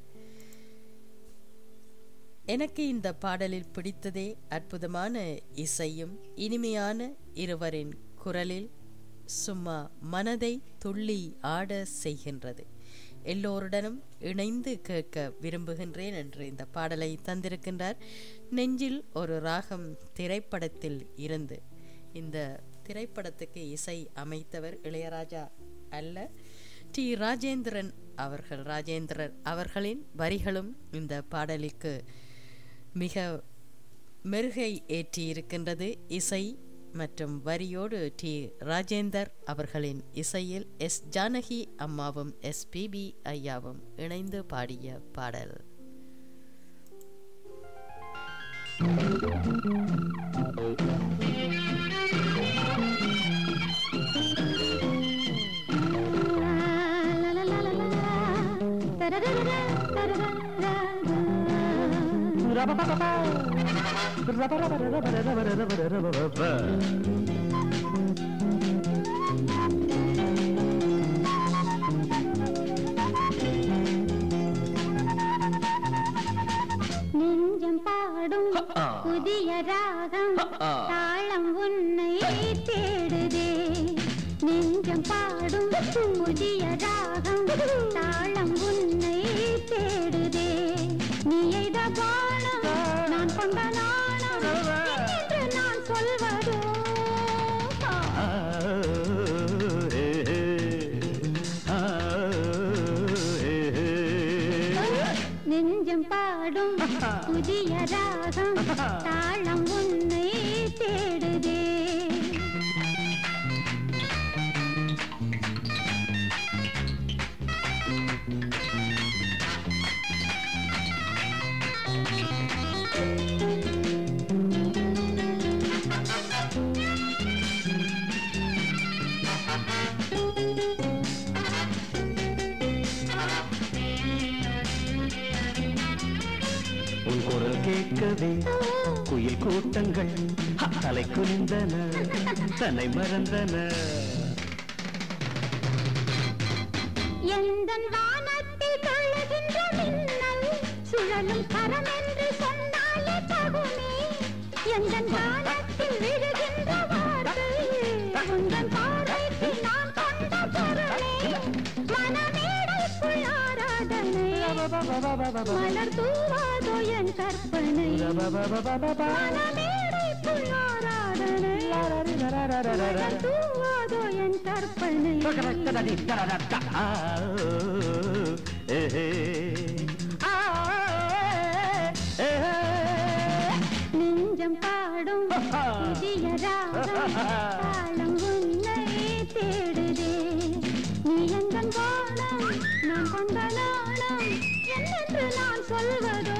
எனக்கு இந்த பாடலில் பிடித்ததே அற்புதமான இசையும் இனிமையான இருவரின் குரலில் சும்மா மனதை துள்ளி ஆட செய்கின்றது எல்லோருடனும் இணைந்து கேட்க விரும்புகின்றேன் என்று இந்த பாடலை தந்திருக்கின்றார் நெஞ்சில் ஒரு ராகம் திரைப்படத்தில் இருந்து இந்த திரைப்படத்துக்கு இசை அமைத்தவர் இளையராஜா அல்ல டி ராஜேந்திரன் அவர்கள் ராஜேந்திரன் அவர்களின் வரிகளும் இந்த பாடலுக்கு மிக மெருகை ஏற்றி இருக்கின்றது இசை மற்றும் வரியோடு டி ராஜேந்தர் அவர்களின் இசையில் எஸ் ஜானகி அம்மாவும் எஸ் பிபி ஐயாவும் இணைந்து பாடிய பாடல் நெஞ்சம் பாடும் புதிய ராகம் தாளம் உன்னை தேடுதே நெஞ்சம் பாடும் புதிய ராகம் தாளம் உன்னை தேடுதே நீ எய்த பானம் நான் கொண்ட நாணம் என்று நான் சொல்வதோ நெஞ்சம் பாடும் புதிய ராகம் தாளம் உன்னை தேடுதே உன் குரல் கேட்கவே குயில் கூட்டங்கள் தலை குனிந்தன தன்னை மறந்தன எந்தன் வானத்தில் தொழுகின்ற மின்னல் சுழலும் கரம் என்று சொன்னாலே தகுமே எந்தன் வானத்தில் விழுகின்ற வார்த்தை உந்தன் பார்வைக்கு நான் கொண்ட மலர் தூவாதோ என் கற்பனை மனமேடைக்குள் ஆராதனை மலர் தூவாதோ என் கற்பனை நெஞ்சம் பாடும் புதிய ராகம் தாளம் உன்னை தேடுதே நீ எந்தன் வானம் நான் கொண்ட நாணம் என்னென்று நான் சொல்வதோ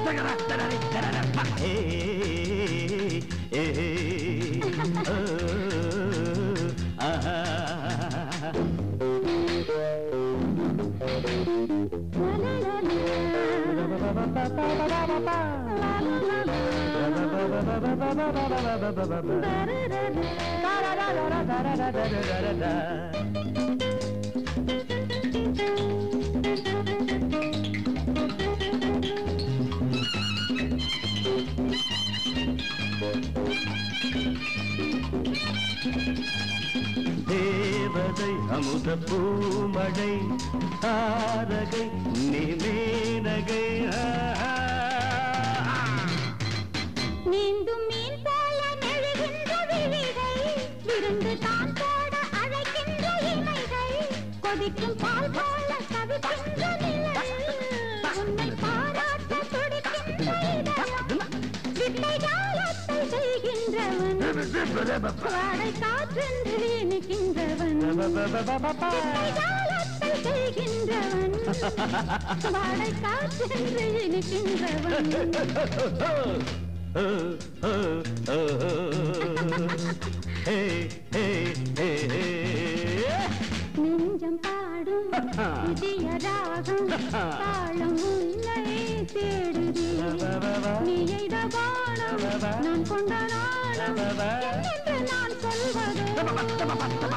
தேவதை அமுத பூமழை தாரகை நீ மேனகை ஆ. நீந்தும் மீன் போல நெழுகின்ற விழிகை விருந்து தான் போட அழைக்கின்ற இமைகள் கொதிக்கும் பால் போல தவிக்கின்ற நிலை உன்னை பாராட்ட துடிக்கின்ற இதயம் வித்தை ஜாலத்தை செய்கின்றவன் வாடை காற்றென்று இனிக்கின்றவன் வித்தை ஜாலத்தை செய்கின்றவன் வாடை காற்றென்று இனிக்கின்றவன் நெஞ்சம் பாடும் புதிய ராகம் தாளம் உன்னை தேடுதே நீ எய்த வானம் நான் கொண்ட நாணம் என்னென்று நான் சொல்வதோ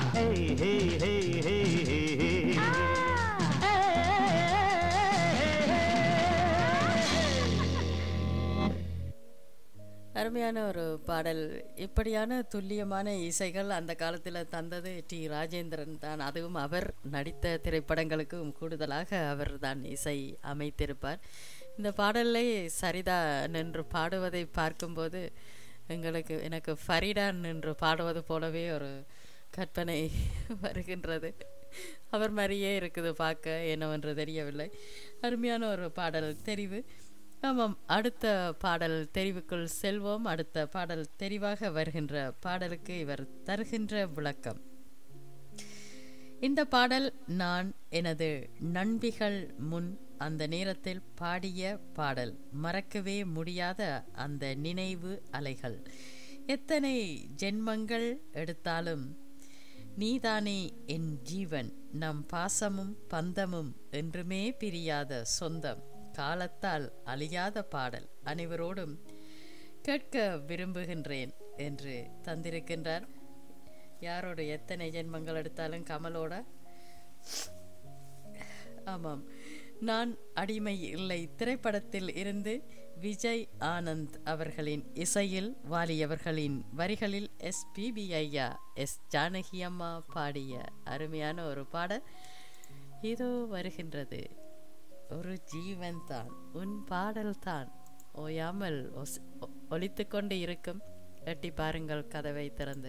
அருமையான ஒரு பாடல் இப்படியான துல்லியமான இசைகள் அந்த காலத்தில் தந்தது டி ராஜேந்திரன் தான் அதுவும் அவர் நடித்த திரைப்படங்களுக்கும் கூடுதலாக அவர் தான் இசை அமைத்திருப்பார் இந்த பாடலை சரிதா நின்று பாடுவதை பார்க்கும்போது எங்களுக்கு எனக்கு ஃபரிடா நின்று பாடுவது போலவே ஒரு கற்பனை வருகின்றது அவர் மாதிரியே இருக்குது பார்க்க என்னவென்று தெரியவில்லை அருமையான ஒரு பாடல் தெரிவு ஆமாம் அடுத்த பாடல் தெரிவுக்குள் செல்வோம் அடுத்த பாடல் தெரிவாக வருகின்ற பாடலுக்கு இவர் தருகின்ற விளக்கம் இந்த பாடல் நான் எனது நண்பிகள் முன் அந்த நேரத்தில் பாடிய பாடல் மறக்கவே முடியாத அந்த நினைவு அலைகள் எத்தனை ஜென்மங்கள் எடுத்தாலும் நீதானே என் ஜீவன் நம் பாசமும் பந்தமும் என்றுமே பிரியாத சொந்தம் காலத்தால் அழியாத பாடல் அனைவரோடும் கேட்க விரும்புகின்றேன் என்று தந்திருக்கின்றார் யாரோட எத்தனை ஜென்மங்கள் எடுத்தாலும் கமலோட ஆமாம் நான் அடிமை இல்லை திரைப்படத்தில் இருந்து விஜய் ஆனந்த் அவர்களின் இசையில் வாலி அவர்களின் வரிகளில் எஸ் பிபி ஐயா எஸ் ஜானகி அம்மா பாடிய அருமையான ஒரு பாடல் இதோ வருகின்றது ஒரு ஜீவன் தான் உன் பாடல் தான் ஓயாமல் ஒலித்து கொண்டு இருக்கும் எட்டி பாருங்கள் கதவை திறந்து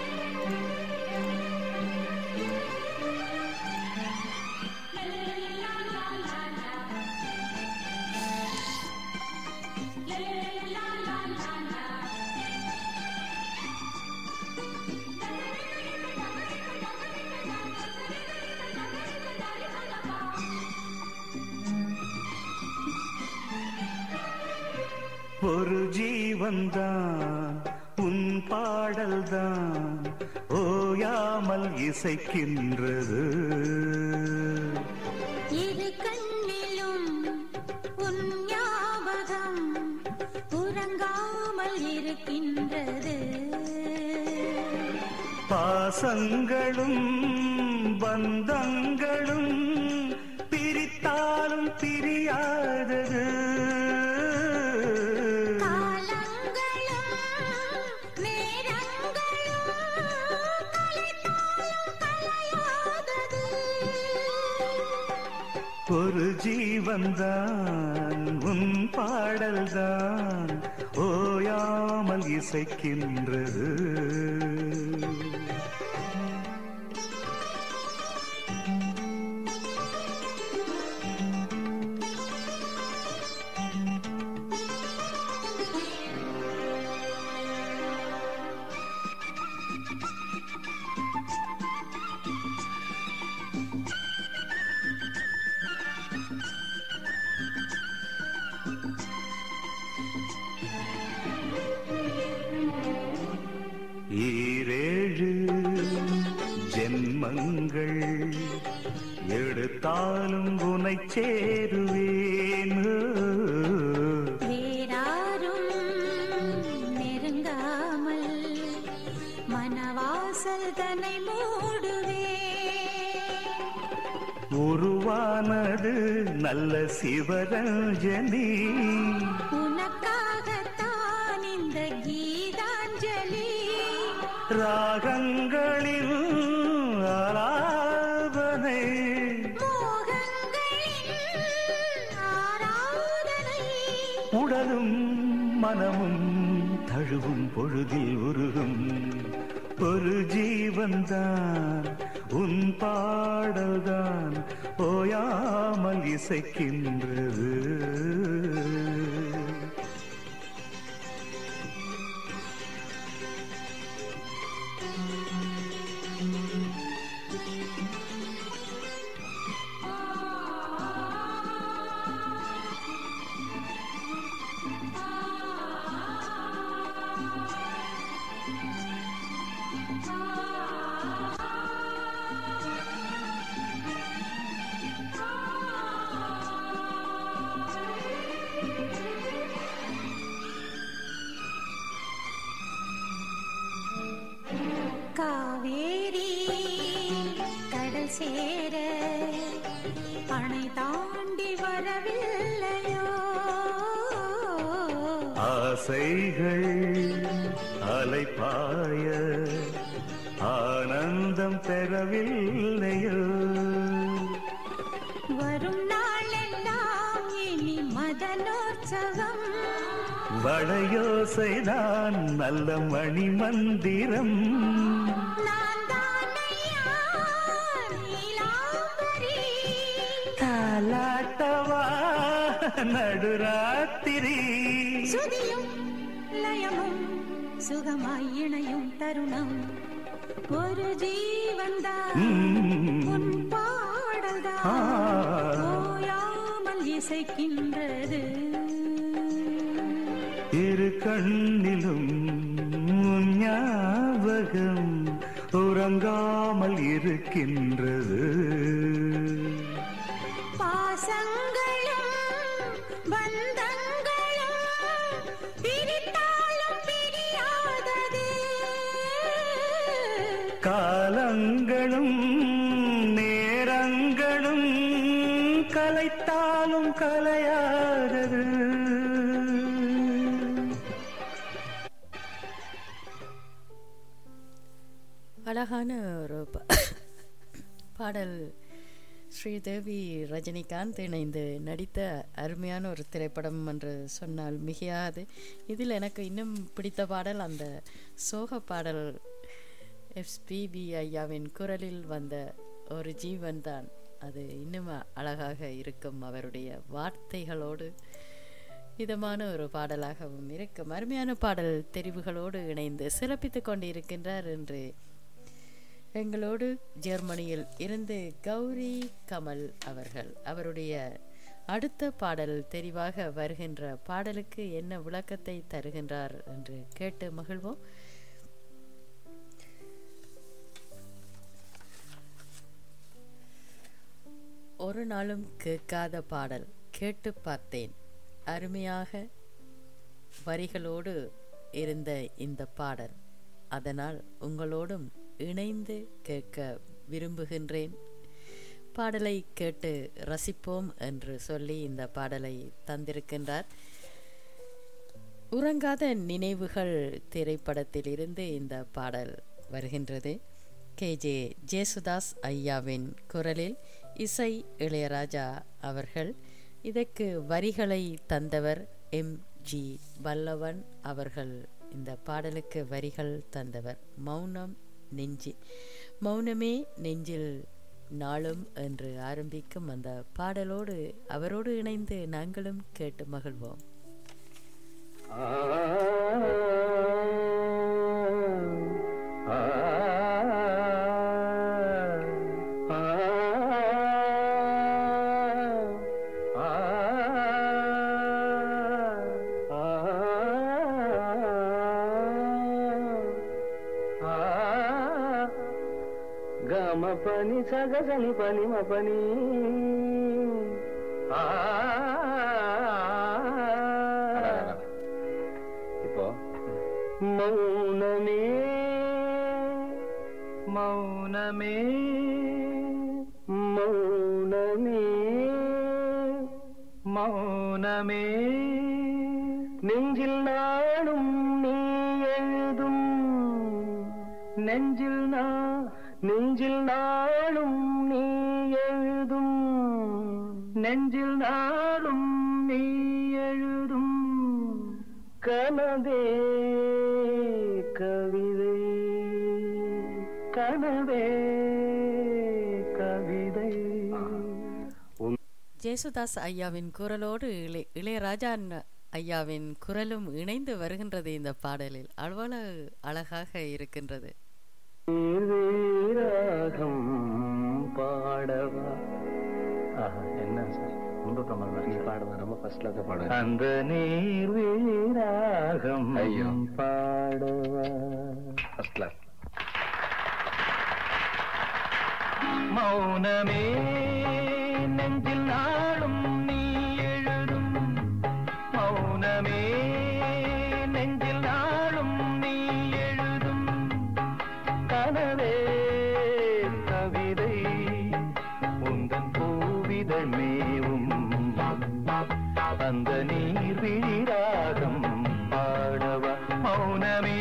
ஒரு ஜீவன்தான் உன் பாடல்தான் ஓயாமல் இசைக்கின்றது இரு கண்ணிலும் உன் ஞாபகம் உறங்காமல் இருக்கின்றது பாசங்களும் பந்தங்களும் பிரித்தாலும் பிரியாதது காலங்களும் நேரங்களும் கலைத்தாலும் கலையாதது ஒரு ஜீவன்தான் உன் பாடல்தான் ஓயாமல் இசைக்கின்றது ஈரேழு ஜென்மங்கள் எடுத்தாலும் உனை சேருவேன் வேறாரும் நெருங்காமல் மனவாசல் தன்னை மூடுவே உருவானது நல்ல சிவரஞ்சனி உனக்காகத்தான் இந்த கீதாஞ்சலி ராகங்களில் ஆலாபனை மோகங்களின் ஆராதனை உடலும் மனமும் தழுவும் பொழுதில் உருகும் ஒரு ஜீவன்தான் உன் பாடல்தான் ஓயாமல் இசைக்கின்றது காவேரி கடல் சேர அணை தாண்டி வரவில்லையோ ஆசைகள் அலைப்பாய ஆனந்தம் பெறவில்லையோ வரும் நாளெல்லாம் இனி மதனோற்சவம் வளையோசைதான் நல்ல மணி மந்திரம் நான் தானையா நீலாம்பரி தாலாட்டவா நடுராத்திரி சுதியும் லயமும் சுகமாய் இணையும் தருணம் ஒரு ஜீவன்தான் ம். உன் பாடல்தான் ஆ. ஓயாமல் இசைக்கின்றது இரு கண்ணிலும் உன் ஞாபகம் உறங்காமல் இருக்கின்றது பாசங்களும் பந்தங்களும் பிரித்தாலும் பிரியாதது காலங்களும் நேரங்களும் கலைத்தாலும் கலையாதது அழகான ஒரு ப- பாடல் ஸ்ரீதேவி ரஜினிகாந்த் இணைந்து நடித்த அருமையான ஒரு திரைப்படம் என்று சொன்னால் மிகையாது இதில் எனக்கு இன்னும் பிடித்த பாடல் அந்த சோக பாடல் எஸ்பிபி ஐயாவின் குரலில் வந்த ஒரு ஜீவன் தான் அது இன்னும் அழகாக இருக்கும் அவருடைய வார்த்தைகளோடு இதமான ஒரு பாடலாகவும் இருக்கும் அருமையான பாடல் தெரிவுகளோடு இணைந்து சிறப்பித்துக் கொண்டிருக்கின்றார் என்று எங்களோடு ஜெர்மனியில் இருந்து கௌரி கமல் அவர்கள் அவருடைய அடுத்த பாடல் தெரிவாக வருகின்ற பாடலுக்கு என்ன விளக்கத்தை தருகின்றார் என்று கேட்டு மகிழ்வோம் ஒரு நாளும் கேட்காத பாடல் கேட்டு பார்த்தேன் அருமையாக வரிகளோடு இருந்த இந்த பாடல் அதனால் உங்களோடும் இணைந்து கேட்க விரும்புகின்றேன் பாடலை கேட்டு ரசிப்போம் என்று சொல்லி இந்த பாடலை தந்திருக்கின்றார் உறங்காத நினைவுகள் திரைப்படத்திலிருந்து இந்த பாடல் வருகின்றது கே ஜே ஜேசுதாஸ் ஐயாவின் குரலில் இசை இளையராஜா அவர்கள் இதற்கு வரிகளை தந்தவர் எம் ஜி வல்லவன் அவர்கள் இந்த பாடலுக்கு வரிகள் தந்தவர் மௌனம் நெஞ்சி மௌனமே நெஞ்சில் நாளும் என்று ஆரம்பிக்கும் அந்த பாடலோடு அவரோடு இணைந்து நாங்களும் கேட்டு மகிழ்வோம் గమ పని సగసని పని మ పని ఆ. இப்போ மௌனமே மௌனமே மௌனமே மௌனமே நெஞ்சில் நாடும் நீ எழுதும் நெஞ்சில் நா நெஞ்சில் நாளும் நீ எழுதும் நெஞ்சில் நாளும் நீ எழுதும் கனவே கவிதை கனவே கவிதை ஜேசுதாஸ் ஐயாவின் குரலோடு இளைய இளையராஜா அண்ண- ஐயாவின் குரலும் இணைந்து வருகின்றது இந்த பாடலில் அவ்வளவு அழகாக இருக்கின்றது வீராகம் பாடவா ஆஹா, என்ன சார் ரொம்ப பிரமாதம் நீ பாடுவ ரொம்ப ஃபர்ஸ்ட்ல தான் பாடுவ அந்த நீர் வீராகம் ஐயோ பாடவா ஃபர்ஸ்ட் கிளாஸ் மௌனமே நெஞ்சில் நாளும் நீ எழுதும் மௌனமே நெஞ்சில் நாளும் நீ எழுதும் கனவே கவிதை உந்தன் பூவிதழ் மேவும் அந்த நீர் விழிராகம் பாடவா மௌனமே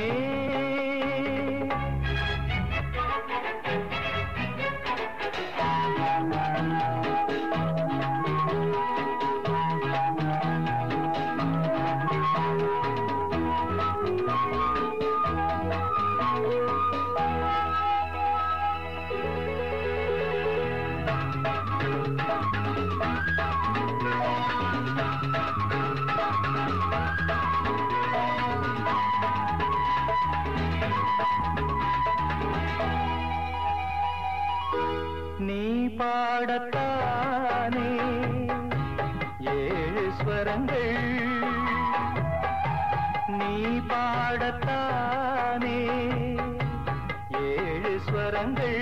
நீ பாடத்தானே ஏழு ஸ்வரங்கள் நீ பாடத்தானே ஏழு ஸ்வரங்கள்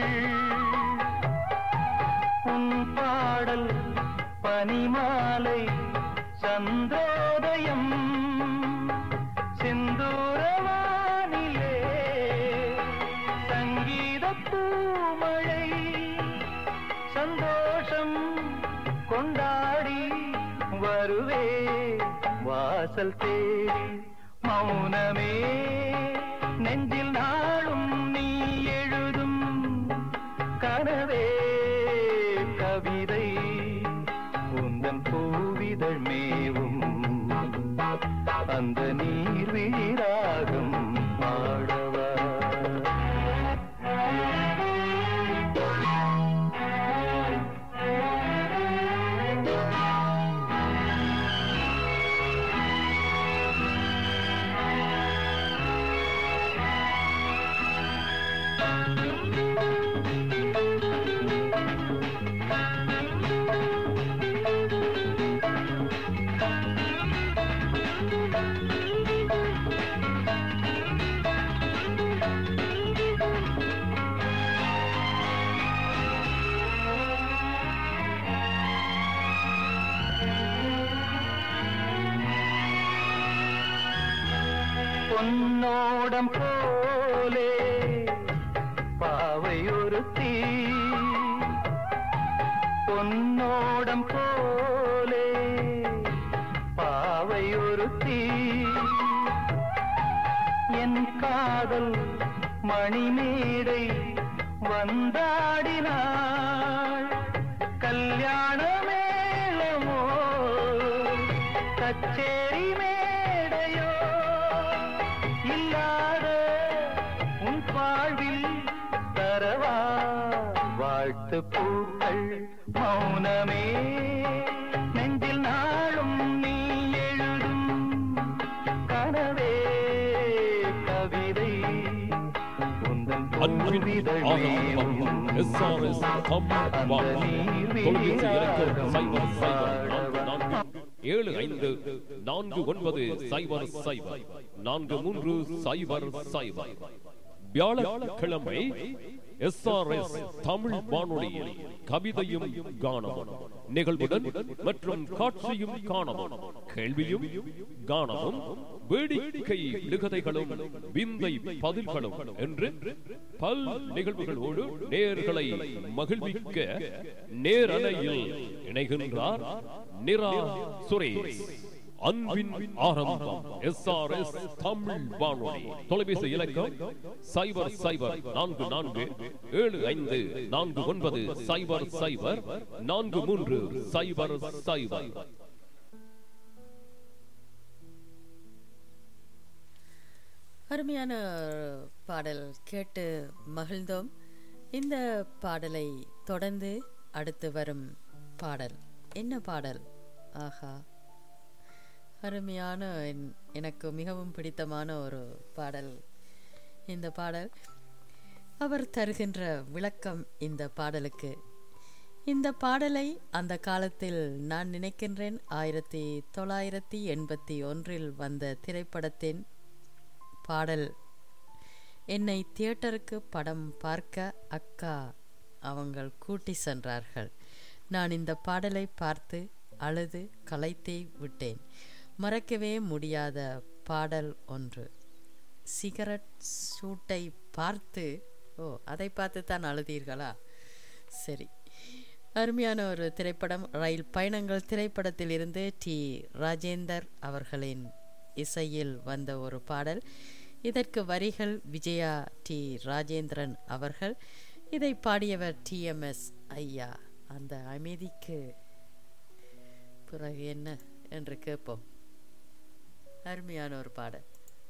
உன் பாடல் பனிமாலை சந்திரோதயம் சிந்தூரவானிலே சங்கீத பூமழை சந்தோஷம் கொண்டாடி வருவே வாசல் தேடி மௌனமே நெஞ்சில் நாளும் நீ எழுதும் கனவே கவிதை உந்தன் பூவிதழ் மேவும் அந்த நீர் வீராகம் பாடவா பொன்னோடம் போலே பாவை ஒருத்தி பொன்னோடம் போலே பாவை ஒருத்தி என் காதல் மணிமேடை வந்தாடினாள் கச்சேரி மேடையோ இல்லாத உன் வாழ்வில் தரவா வாழ்த்து பூக்கள் மௌனமே நெஞ்சில் நாளும் நீ எழுதும் கனவே கவிதை உந்தன் அன்பின் ஆரம்பம் எஸ்ஆர்எஸ் தமிழ் வானொலி தொலைபேசி இலக்கம் சைபர் சைபர் நான்கு நான்கு ஏழு ஐந்து நான்கு ஒன்பது சைபர் சைபர் நான்கு மூன்று சைபர் சைபர் வியாழக்கிழமை எஸ்ஆர்எஸ் தமிழ் வானொலியில் கவிதையும் காணவும் நிகழ்வுடன் மற்றும் காட்சியும் காணவும் கேள்வியும் காணவும் வேடிக்கை நிகதைகளும் விந்தை பதில்களும் என்று பல் நிகழ்வுகளோடு நேர்களை மகிழ்விக்க நேரலையில் இணைகின்றார் நிரா சுரேஷ் அன்பின் ஆரம்பம் எஸ் ஆர் எஸ் தமிழ் வானொலி தொலைபேசி இலக்கம் சைபர் சைபர் நான்கு நான்கு ஏழு ஐந்து நான்கு ஒன்பது சைபர் சைபர் நான்கு மூன்று சைபர் சைபர் அருமையான பாடல் கேட்டு மகிழ்ந்தோம் இந்த பாடலை தொடர்ந்து அடுத்து வரும் பாடல் என்ன பாடல் ஆஹா அருமையான என்- எனக்கு மிகவும் பிடித்தமான ஒரு பாடல் இந்த பாடல் அவர் தருகின்ற விளக்கம் இந்த பாடலுக்கு இந்த பாடலை அந்த காலத்தில் நான் நினைக்கின்றேன் ஆயிரத்தி தொள்ளாயிரத்தி எண்பத்தி ஒன்றில் வந்த திரைப்படத்தின் பாடல் என்னை தியேட்டருக்கு படம் பார்க்க அக்கா அவங்கள் கூட்டி சென்றார்கள் நான் இந்த பாடலை பார்த்து அழுது கலைத்தே விட்டேன் மறக்கவே முடியாத பாடல் ஒன்று சிகரெட் சூட்டை பார்த்து ஓ அதை பார்த்து தான் அழுதீர்களா சரி அருமையான ஒரு திரைப்படம் ரயில் பயணங்கள் திரைப்படத்தில் இருந்து டி ராஜேந்தர் அவர்களின் இசையில் வந்த ஒரு பாடல் இதற்கு வரிகள் விஜயா டி ராஜேந்திரன் அவர்கள் இதை பாடியவர் டிஎம்எஸ் ஐயா அந்த அமைதிக்கு பிறகு என்ன என்று கேட்போம் அருமையான ஒரு பாடல்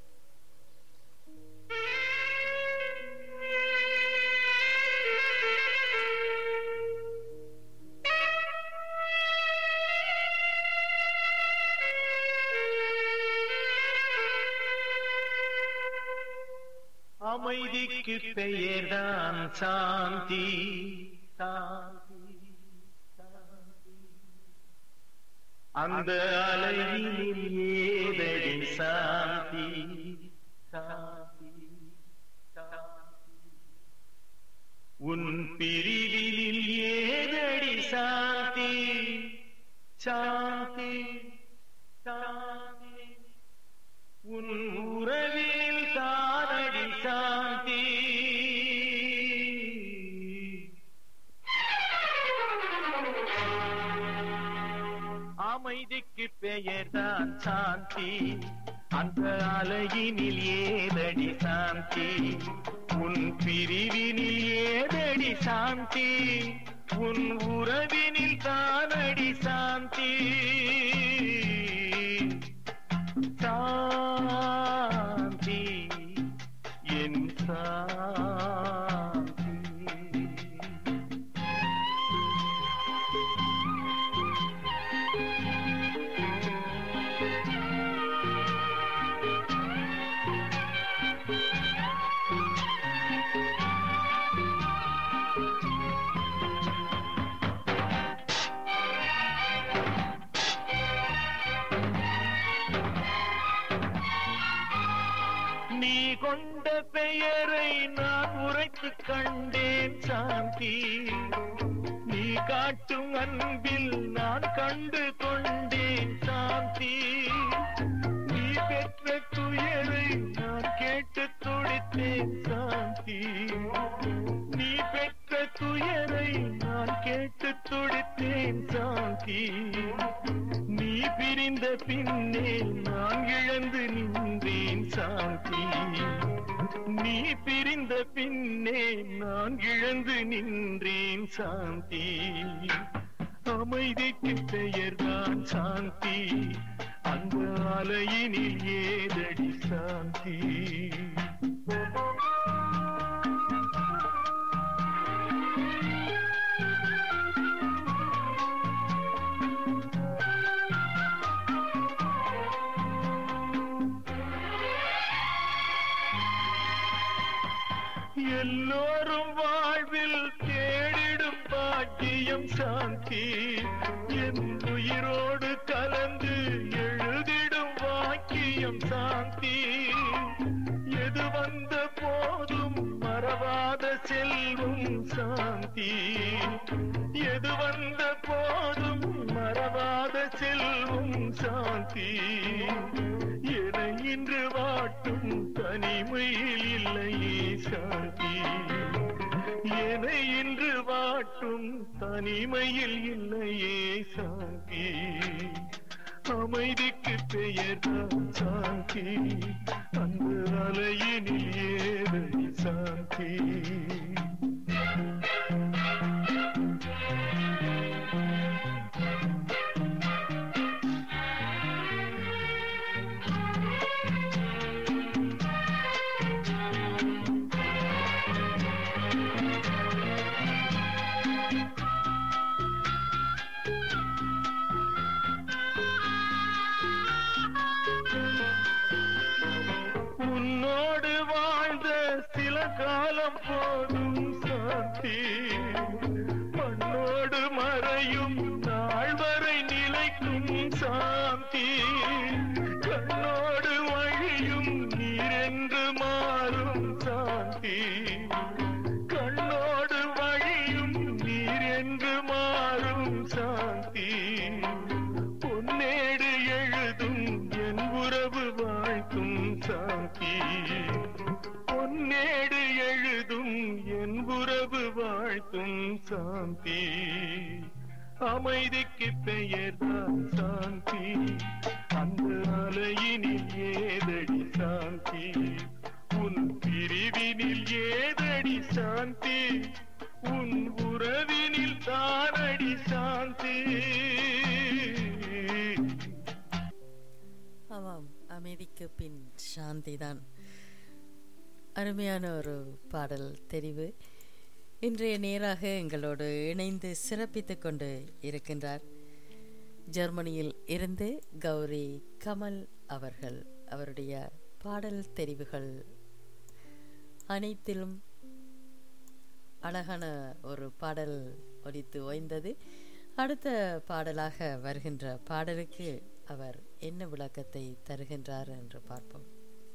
அமைதிக்கு பெயர்தான் சாந்தி சாந்தி சாந்தி. அந்த அலையினில் ஏதடி சாந்தி சாந்தி சாந்தி. உன் பிரிவினில் ஏதடி சாந்தி சாந்தி சாந்தி உன் உறவில் தானடி சாந்தி அமைதிக்கு பெயர்தான் சாந்தி அந்த அலையினில் ஏதடி சாந்தி உன் பிரிவினில் ஏதடி சாந்தி உன் உறவினில் தானடி சாந்தி சாந்தி என் சாந்தி நீ கொண்ட பெயரை நான் உரைத்து கண்டேன் சாந்தி நீ காட்டும் அன்பில் நான் கண்டு கொண்டேன் சாந்தி நீ பெற்ற துயரை நான் கேட்டு துடித்தேன் சாந்தி நீ பெற்ற துயரை நான் கேட்டு துடித்தேன் சாந்தி நீ பிரிந்த பின்னே நான் இழந்து நின்றேன் சாந்தி நீ பிரிந்த பின்னே நான் இழந்து நின்றேன் சாந்தி அமைதிக்கு பெயர்தான் சாந்தி அந்த அலையினில் ஏதடி சாந்தி எல்லோரும் வாழ்வில் தேடிடும் பாக்கியம் சாந்தி என் உயிரோடு கலந்து எழுதிடும் வாக்கியம் சாந்தி எது வந்த போதும் மறவாத செல்வம் சாந்தி எது வந்த போதும் மறவாத செல்வம் சாந்தி என இன்று வாட்டும் தனிமையில் இல்லையே சாந்தி என இன்று வாட்டும் தனிமையில் இல்லையே சாந்தி அமைதிக்கு பெயர்தான் சாந்தி அந்த அலையினில் ஏதடி சாந்தி உன்னோடு வாழ்ந்த சில காலம் போதும் சாந்தி மண்ணோடு மறையும் நாள் வரை நிலைக்கும் சாந்தி கண்ணோடு வழியும் நீரென்று மாறும் சாந்தி கண்ணோடு வழியும் நீரென்று மாறும் சாந்தி பொன்னேடு எழுதும் என் உறவு வாழ்த்தும் சாந்தி பொன்னேடு எழுதும் என் உறவு வாழ்த்தும் சாந்தி அமைதிக்கு பெயர்தான் சாந்தி அந்த அலையினில் ஏதடி சாந்தி உன் பிரிவினில் ஏதடி சாந்தி உன் உறவினில் தானடி சாந்தி ஆமாம் அமைதிக்கு பின் சாந்தி தான் அருமையான ஒரு பாடல் தெரிவு இன்றைய நேராக எங்களோடு இணைந்து சிறப்பித்துக் கொண்டு இருக்கின்றார் ஜெர்மனியில் இருந்து கௌரி கமல் அவர்கள் அவருடைய பாடல் தெரிவுகள் அனைத்திலும் அழகான ஒரு பாடல் ஒலித்து ஓய்ந்தது அடுத்த பாடலாக வருகின்ற பாடலுக்கு அவர் என்ன விளக்கத்தை தருகின்றார் என்று பார்ப்போம்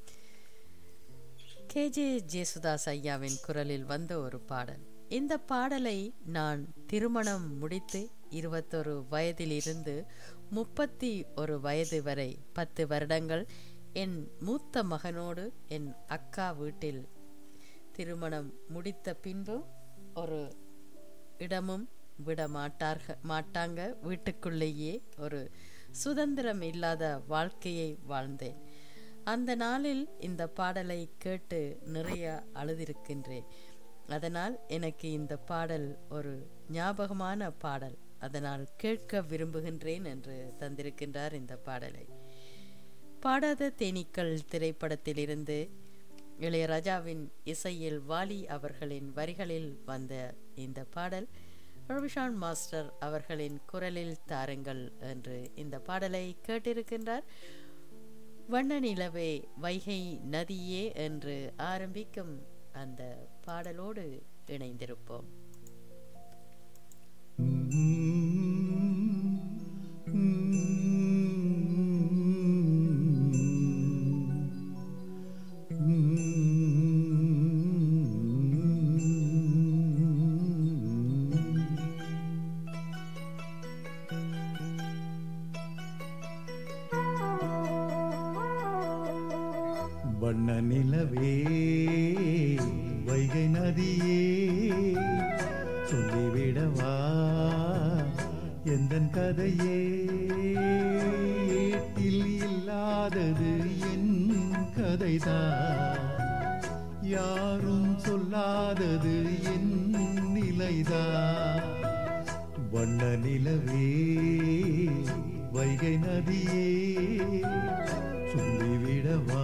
கேஜே ஜேசுதாஸ் ஐயாவின் குரலில் வந்த ஒரு பாடல் இந்த பாடலை நான் திருமணம் முடித்து இருபத்தொரு வயதிலிருந்து முப்பத்தி ஒரு வயது வரை பத்து வருடங்கள் என் மூத்த மகனோடு என் அக்கா வீட்டில் திருமணம் முடித்த பின்பு ஒரு இடமும் விட மாட்டார்கள் மாட்டாங்க வீட்டுக்குள்ளேயே ஒரு சுதந்திரம் இல்லாத வாழ்க்கையை வாழ்ந்தேன் அந்த நாளில் இந்த பாடலை கேட்டு நிறைய அழுதிருக்கின்றேன் அதனால் எனக்கு இந்த பாடல் ஒரு ஞாபகமான பாடல் அதனால் கேட்க விரும்புகின்றேன் என்று தந்திருக்கின்றார் இந்த பாடலை பாடாத தேனீக்கள் திரைப்படத்திலிருந்து இளையராஜாவின் இசையில் வாலி அவர்களின் வரிகளில் வந்த இந்த பாடல் ரவிஷான் மாஸ்டர் அவர்களின் குரலில் தாருங்கள் என்று இந்த பாடலை கேட்டிருக்கின்றார் வண்ண நிலவே வைகை நதியே என்று ஆரம்பிக்கும் அந்த பாடலோடு இணைந்திருப்போம் வண்ண நிலவே வைகை நதியே சொல்லிவிடவா எந்தன் கதையே ஏட்டில் இல்லாதது என் கதைதான் யாரும் சொல்லாதது என் நிலைதான் வண்ண நிலவே வைகை நதியே சொல்லிவிடவா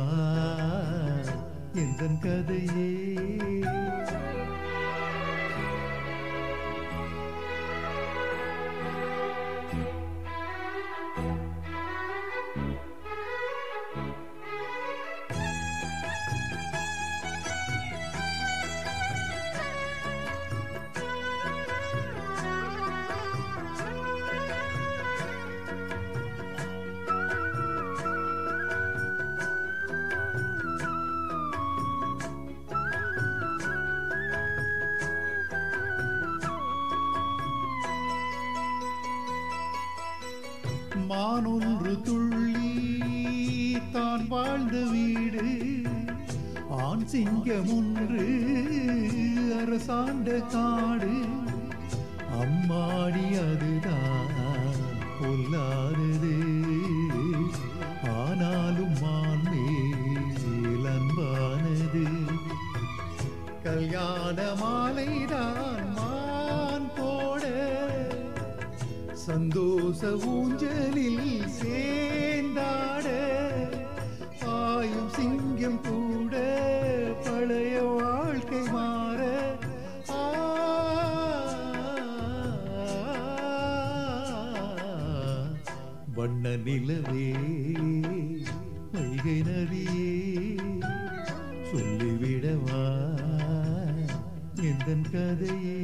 எந்த கதையே மானொன்று துள்ளி தான் வாழ்ந்த வீடு ஆண் சிங்கம் ஒன்று அரசாண்ட காடு அம்மாடி அதுதான் பொல்லாதது ஆனாலும் மான் மேல் அன்பானது கல்யாண மாலைதான் மான் போட சந்தோஷ ஊஞ்சலில் சேர்ந்தாட ஆயும் சிங்கம் கூட பழைய வாழ்க்கை மாற ஆ, வண்ண நிலவே வைகை நதியே சொல்லிவிடவா எந்த கதையே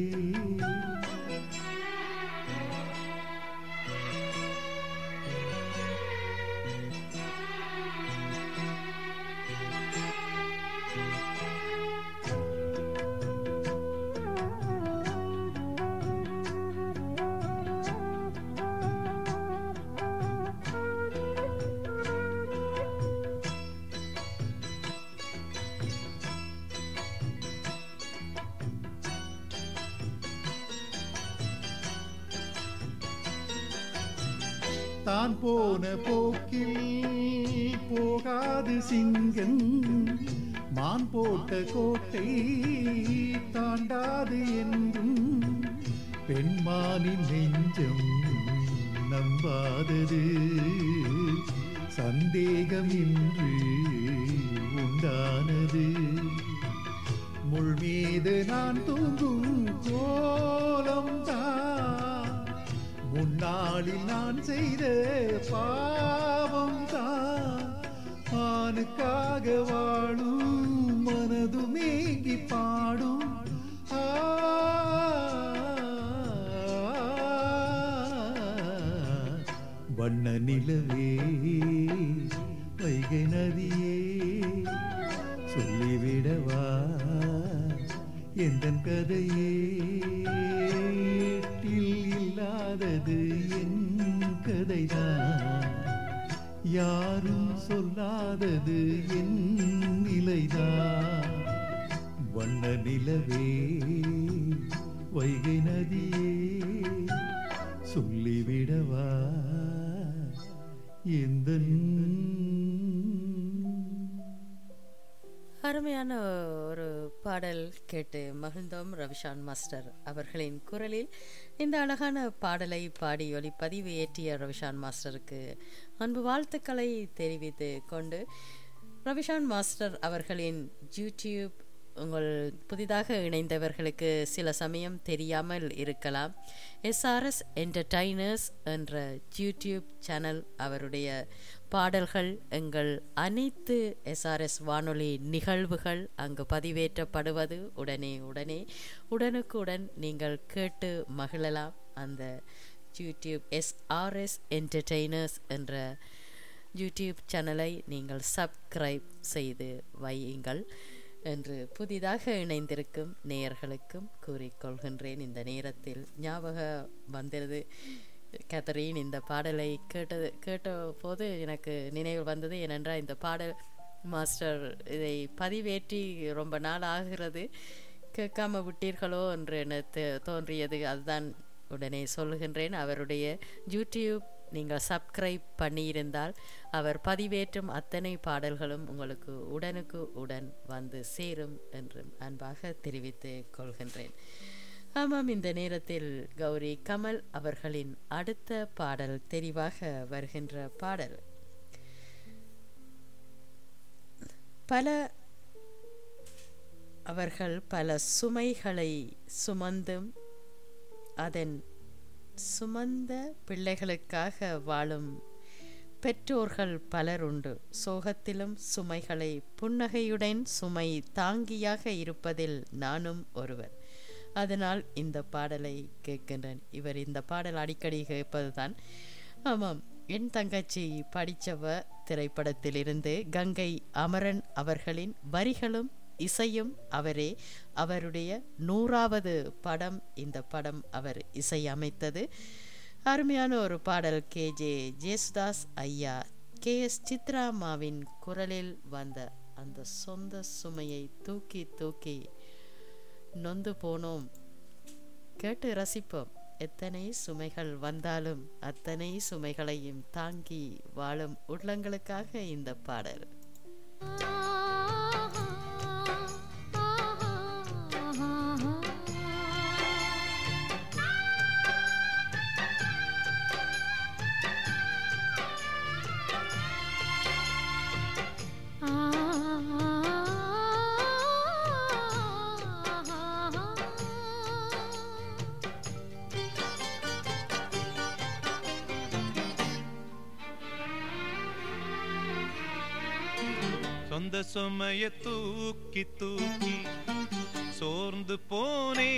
தான் போன போக்கில் போகாது சிங்கம் மான் போட்ட கோட்டை தாண்டாது என்றும் பெண்மானின் நெஞ்சம் நம்பாதது சந்தேகம் இன்று உண்டானது முள் மீது நான் தூங்கும் கோலம் தான் முன்னாளில் நான் செய்த பாவம் தான் ஆணுக்காக வாழும் மனது மேங்கி பாடும் ஆ, வண்ண நிலவே வைகை நதியே சொல்லிவிடவா எந்த கதையே ஏட்டில் இல்லாதது என் கதைதான் யாரும் சொல்லாதது என் நிலைதான் வண்ண நிலவே வைகை நதியே சொல்லிவிடவா எந்த அருமையான ஒரு பாடல் கேட்டு மகிழ்ந்தோம் ரவிஷான் மாஸ்டர் அவர்களின் குரலில் இந்த அழகான பாடலை பாடி ஒளிப்பதிவு ஏற்றிய ரவிஷான் மாஸ்டருக்கு அன்பு வாழ்த்துக்களை தெரிவித்து கொண்டு ரவிஷான் மாஸ்டர் அவர்களின் யூடியூப் உங்கள் புதிதாக இணைந்தவர்களுக்கு சில சமயம் தெரியாமல் இருக்கலாம் எஸ்ஆர்எஸ் என்டர்டைனர்ஸ் என்ற யூடியூப் சேனல் அவருடைய பாடல்கள் எங்கள் அனைத்து எஸ்ஆர்எஸ் வானொலி நிகழ்வுகள் அங்கு பதிவேற்றப்படுவது உடனே உடனே உடனுக்குடன் நீங்கள் கேட்டு மகிழலாம் அந்த யூடியூப் எஸ்ஆர்எஸ் என்டர்டெய்னர்ஸ் என்ற யூடியூப் சேனலை நீங்கள் சப்ஸ்கிரைப் செய்து வையுங்கள் என்று புதிதாக இணைந்திருக்கும் நேயர்களுக்கும் கூறிக்கொள்கின்றேன் இந்த நேரத்தில் ஞாபகம் வந்தது கேத்தரின் இந்த பாடலை கேட்டது கேட்ட போது எனக்கு நினைவு வந்தது ஏனென்றால் இந்த பாடல் மாஸ்டர் இதை பதிவேற்றி ரொம்ப நாள் ஆகிறது கேட்காம விட்டீர்களோ என்று எனக்கு தோன்றியது அதுதான் உடனே சொல்லுகின்றேன் அவருடைய யூடியூப் நீங்கள் சப்ஸ்கிரைப் பண்ணியிருந்தால் அவர் பதிவேற்றும் அத்தனை பாடல்களும் உங்களுக்கு உடனுக்கு உடன் வந்து சேரும் என்றும் அன்பாக தெரிவித்து கொள்கின்றேன் ஆமாம் இந்த நேரத்தில் கௌரி கமல் அவர்களின் அடுத்த பாடல் தெரிவாக வருகின்ற பாடல் பல அவர்கள் பல சுமைகளை சுமந்தும் அதன் சுமந்த பிள்ளைகளுக்காக வாழும் பெற்றோர்கள் பலர் உண்டு சோகத்திலும் சுமைகளை புன்னகையுடன் சுமை தாங்கியாக இருப்பதில் நானும் ஒருவர் அதனால் இந்த பாடலை கேட்கின்றேன் இவர் இந்த பாடல் அடிக்கடி கேட்பதுதான் ஆமாம் என் தங்கச்சி படித்தவ திரைப்படத்திலிருந்து கங்கை அமரன் அவர்களின் வரிகளும் இசையும் அவரே அவருடைய நூறாவது படம் இந்த படம் அவர் இசையமைத்தது அருமையான ஒரு பாடல் கே ஜே ஜேசுதாஸ் ஐயா கே எஸ் சித்ராமாவின் குரலில் வந்த அந்த சொந்த சுமையை தூக்கி தூக்கி நொந்து போனோம் கேட்டு ரசிப்போம் எத்தனை சுமைகள் வந்தாலும் அத்தனை சுமைகளையும் தாங்கி வாழும் உள்ளங்களுக்காக இந்த பாடல் சொந்த சுமைய தூக்கி தூக்கி சோர்ந்து போனே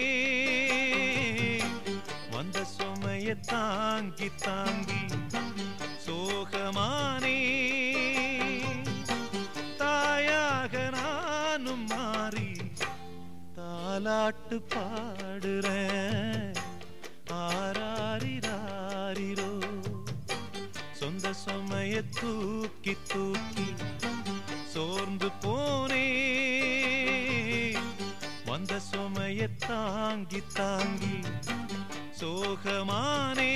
வந்த சுமைய தாங்கி தாங்கி சோகமானே தாயாக நானும் மாறி தாலாட்டு பாடுறேன் ஆராரிராரிரோ சொந்த சுமைய தூக்கி தூக்கி சோர்ந்து போனே வந்த சுமைய தாங்கி தாங்கி சோகமானே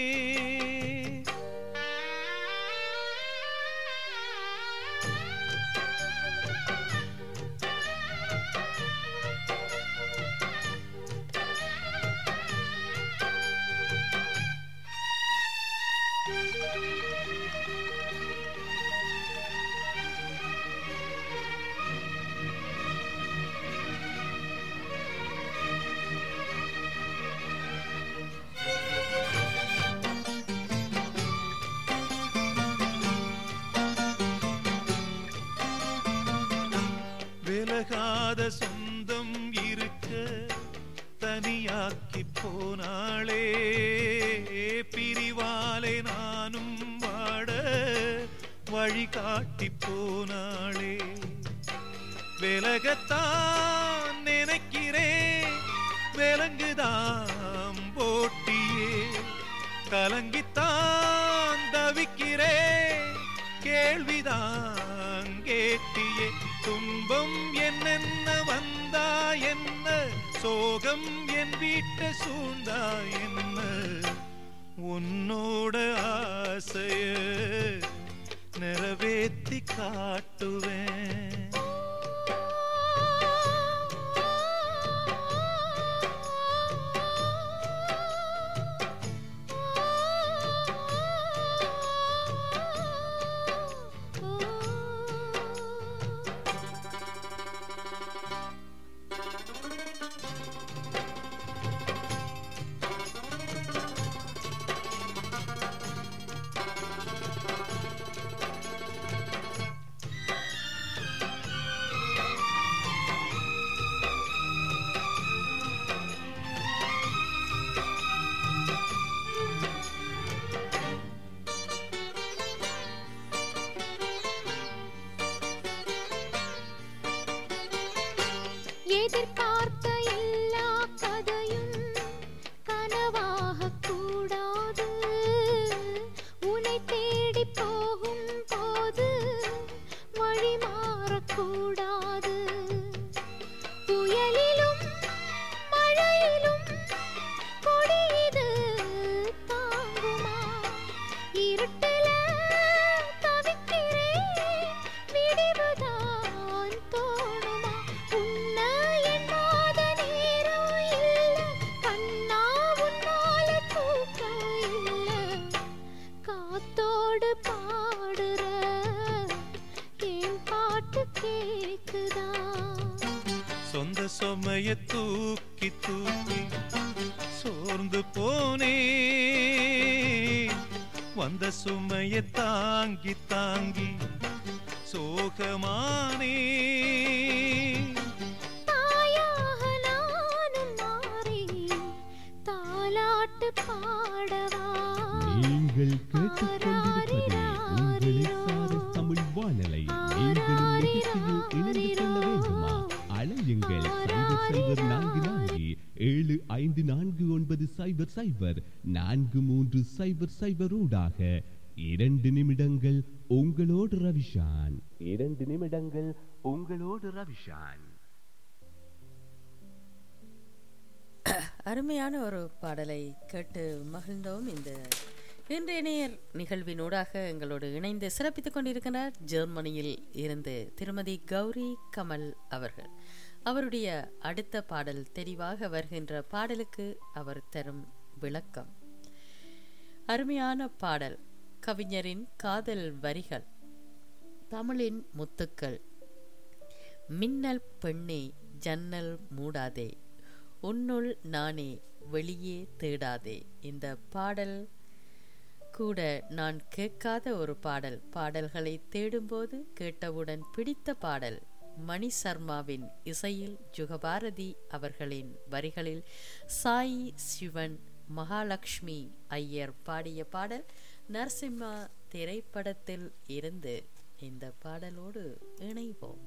விலகாத சொந்தம் இருக்க தனியாக்கி போனாளே பிரிவாலே நானும் வாட வழிகாட்டி போனாளே விலகத்தான் நினைக்கிறேன் விலங்குதான் போட்டியே கலங்கித்தான் தவிக்கிறேன் கேள்விதான் கேட்டியே துன்பம் என்னென்ன வந்தா என்ன சோகம் என் வீட்டை சூழ்ந்தா என்ன உன்னோட ஆசைய நிறைவேத்தி காட்டுவேன் எதிர்பார்த்த எல்லா கதையும் கனவாக கூடாது உன்னை தேடி போகும் போது வழி மாறக்கூடாது புயலிலும் மழையிலும் கொடியது தாங்குமா இருட்டுல தவிக்கிறேன் விடிவுதான் தோணுமா உன்னை எண்ணாத நேரம் இல்ல சுமைய தூக்கி தூக்கி சோர்ந்து போனே வந்த சுமைய தாங்கி தாங்கி சோகமானே தாயாக நானும் மாறினேன் தாலாட்டு பாடவா நீங்கள் கேட்டுக்கொண்டிருப்பது உங்கள் எஸ்ஆர்எஸ் தமிழ் வானலை நீங்களும் நிகழ்ச்சியில் இணைந்து கொள்ள வேண்டுமா அலையுங்கள் சைபர் சைபர் நான்கு நான்கு ஏழு ஐந்து நான்கு ஒன்பது சைபர் சைபர் நான்கு மூன்று சைபர் சைபர் ஊடாக இரண்டு நிமிடங்கள் உங்களோடு ரவிஷான் இரண்டு நிமிடங்கள் உங்களோடு ரவிஷான் அருமையான ஒரு பாடலை கேட்டு மகிழ்ந்தோம் இந்த இன்றைய நேர் நிகழ்வினூடாக எங்களோடு இணைந்து சிறப்பித்துக் கொண்டிருக்கிறார் ஜெர்மனியில் இருந்து திருமதி கௌரி கமல் அவர்கள் அவருடைய அடுத்த பாடல் தெரிவாக வருகின்ற பாடலுக்கு அவர் தரும் விளக்கம் அருமையான பாடல் கவிஞரின் காதல் வரிகள் தமிழின் முத்துக்கள் மின்னல் பெண்ணே ஜன்னல் மூடாதே உன்னுள் நானே வெளியே தேடாதே இந்த பாடல் கூட நான் கேட்காத ஒரு பாடல் பாடல்களை தேடும்போது கேட்டவுடன் பிடித்த பாடல் மணி சர்மாவின் இசையில் ஜுகபாரதி அவர்களின் வரிகளில் சாய் சிவன் மகாலட்சுமி ஐயர் பாடிய பாடல் நரசிம்மா திரைப்படத்தில் இருந்து இந்த பாடலோடு இணைவோம்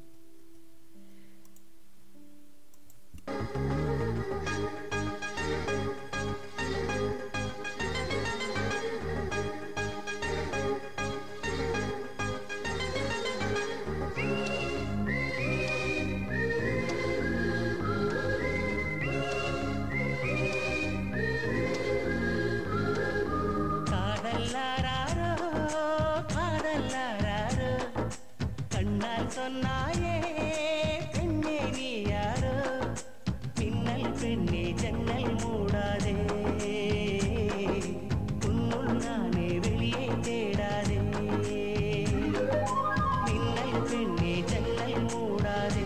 காதல்லாரோ காதல்லாரோ கண்ணால் சொன்னாயே பெண்ணே நீ யாரோ மின்னல் பெண்ணே ஜன்னல் மூடாதே உன்னுள் நானே வெளியே தேடாதே மின்னல் பெண்ணே ஜன்னல் மூடாதே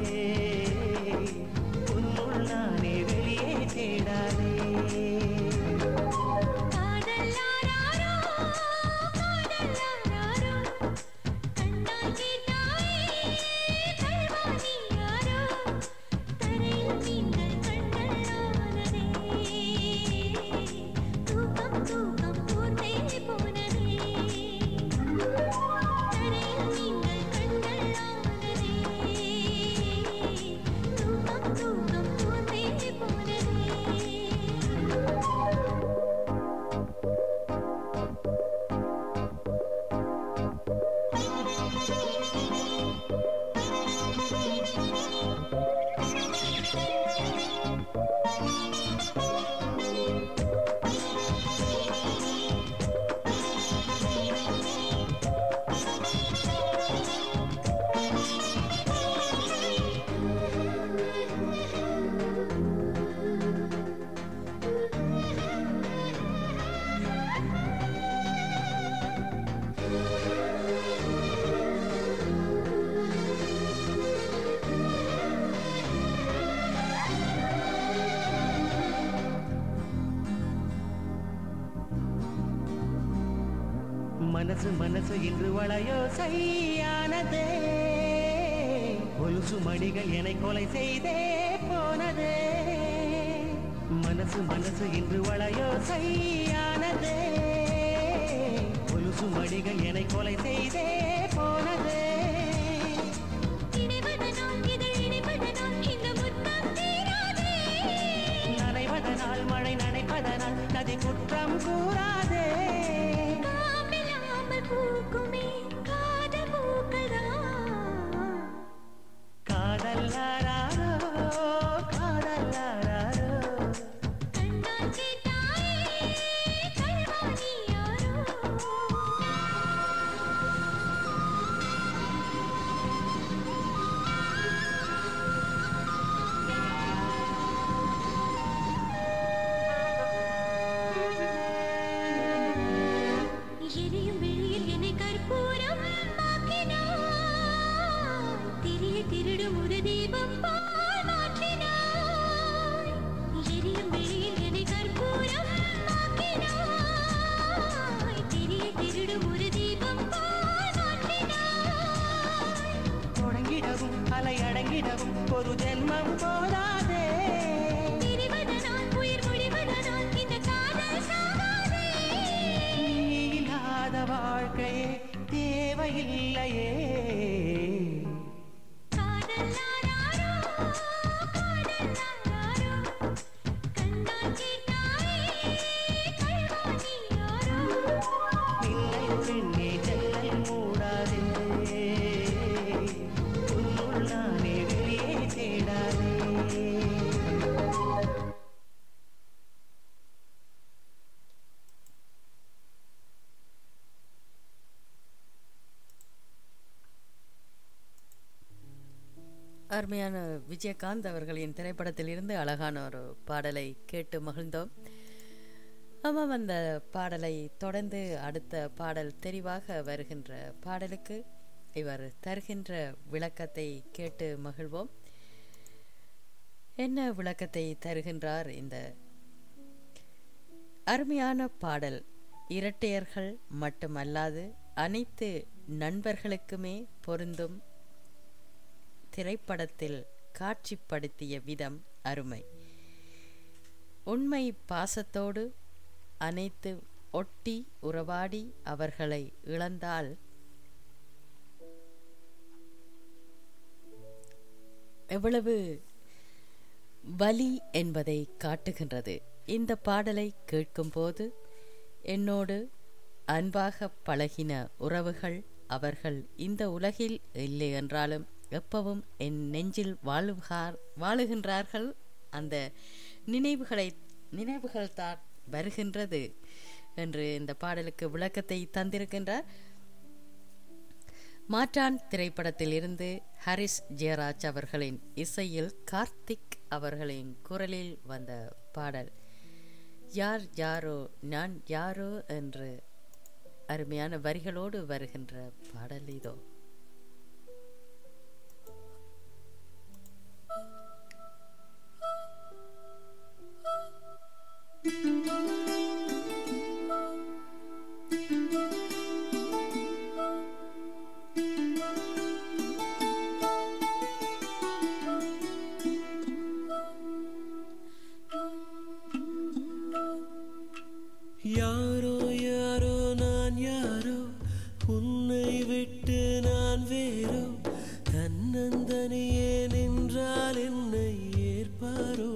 உன்னுள் நானே வெளியே தேடாதே காதல்லாரோ காதல்லாரோ கண்ணால் கேட்டாயே கல்வாணி யாரோ தரையில் நீங்கள் கண்ணல்லானதே தூக்கம் தூக்கம் ஊர்ந்தே போனதே தரையில் நீங்கள் கண்ணல்லானதே தூக்கம் தூக்கம் ஊர்ந்தே போனதே மனசு மனசு இன்று வளையோ செய்யானதே கொலுசு மணிகள் என்னை கொலை செய்தே போனதே மனசு மனசு இன்று வளையோ செய்யானதே கொலுசு மணிகள் என்னை கொலை செய்தே போனதே இணைவதனால் இதழ் இணைவதனால் இந்த முத்தம் தீராதே நனைவதனால் மழை நனைப்பதனால் நதி குற்றம் கூறாதே காமில்லாமல் பூக்குமே காதல் பூக்கள்தான் காதல்லாரோ காதல்லாரோ கண்ணால் கேட்டாயே கல்வாணி யாரோ ஒரு ஜென்மம் போதாதே பிரிவதனால் உயிர் முடிவதனால் இந்த காதல் சாகாதே நீ இல்லாத வாழ்க்கையே தேவையில்லையே காதல் நாராரோ காதல் நாராரோ கண்டால் கேட்டாயே கள்வாணி யாரோ இல்லை பெண்ணே ஜன்னல் மூடாதே உன்னுள் நானே வெளியே தேடாதே அருமையான விஜயகாந்த் அவர்களின் திரைப்படத்தில் இருந்து அழகான ஒரு பாடலை கேட்டு மகிழ்ந்தோம் ஆமாம் அந்த பாடலை தொடர்ந்து அடுத்த பாடல் தெரிவாக வருகின்ற பாடலுக்கு இவர் தருகின்ற விளக்கத்தை கேட்டு மகிழ்வோம் என்ன விளக்கத்தை தருகின்றார் இந்த அருமையான பாடல் இரட்டையர்கள் மட்டுமல்லாது அனைத்து நண்பர்களுக்குமே பொருந்தும் திரைப்படத்தில் காட்சிப்படுத்திய விதம் அருமை உண்மை பாசத்தோடு அனைத்து ஒட்டி உறவாடி அவர்களை இழந்தால் எவ்வளவு வலி என்பதை காட்டுகின்றது இந்த பாடலை கேட்கும்போது என்னோடு அன்பாக பழகின உறவுகள் அவர்கள் இந்த உலகில் இல்லை என்றாலும் எப்பவும் என் நெஞ்சில் வாழுகார் வாழுகின்றார்கள் அந்த நினைவுகளை நினைவுகள் தான் வருகின்றது என்று இந்த பாடலுக்கு விளக்கத்தை தந்திருக்கின்றார் மாற்றான் திரைப்படத்தில் இருந்து ஹரிஸ் ஜெயராஜ் அவர்களின் இசையில் கார்த்திக் அவர்களின் குரலில் வந்த பாடல் யார் யாரோ நான் யாரோ என்று அருமையான வரிகளோடு வருகின்ற பாடல் இதோ யாரோ யாரோ நான் யாரோ உன்னை விட்டு நான் வேறோ தன்னந்தனியே நின்றால் என்னை ஏற்பாரோ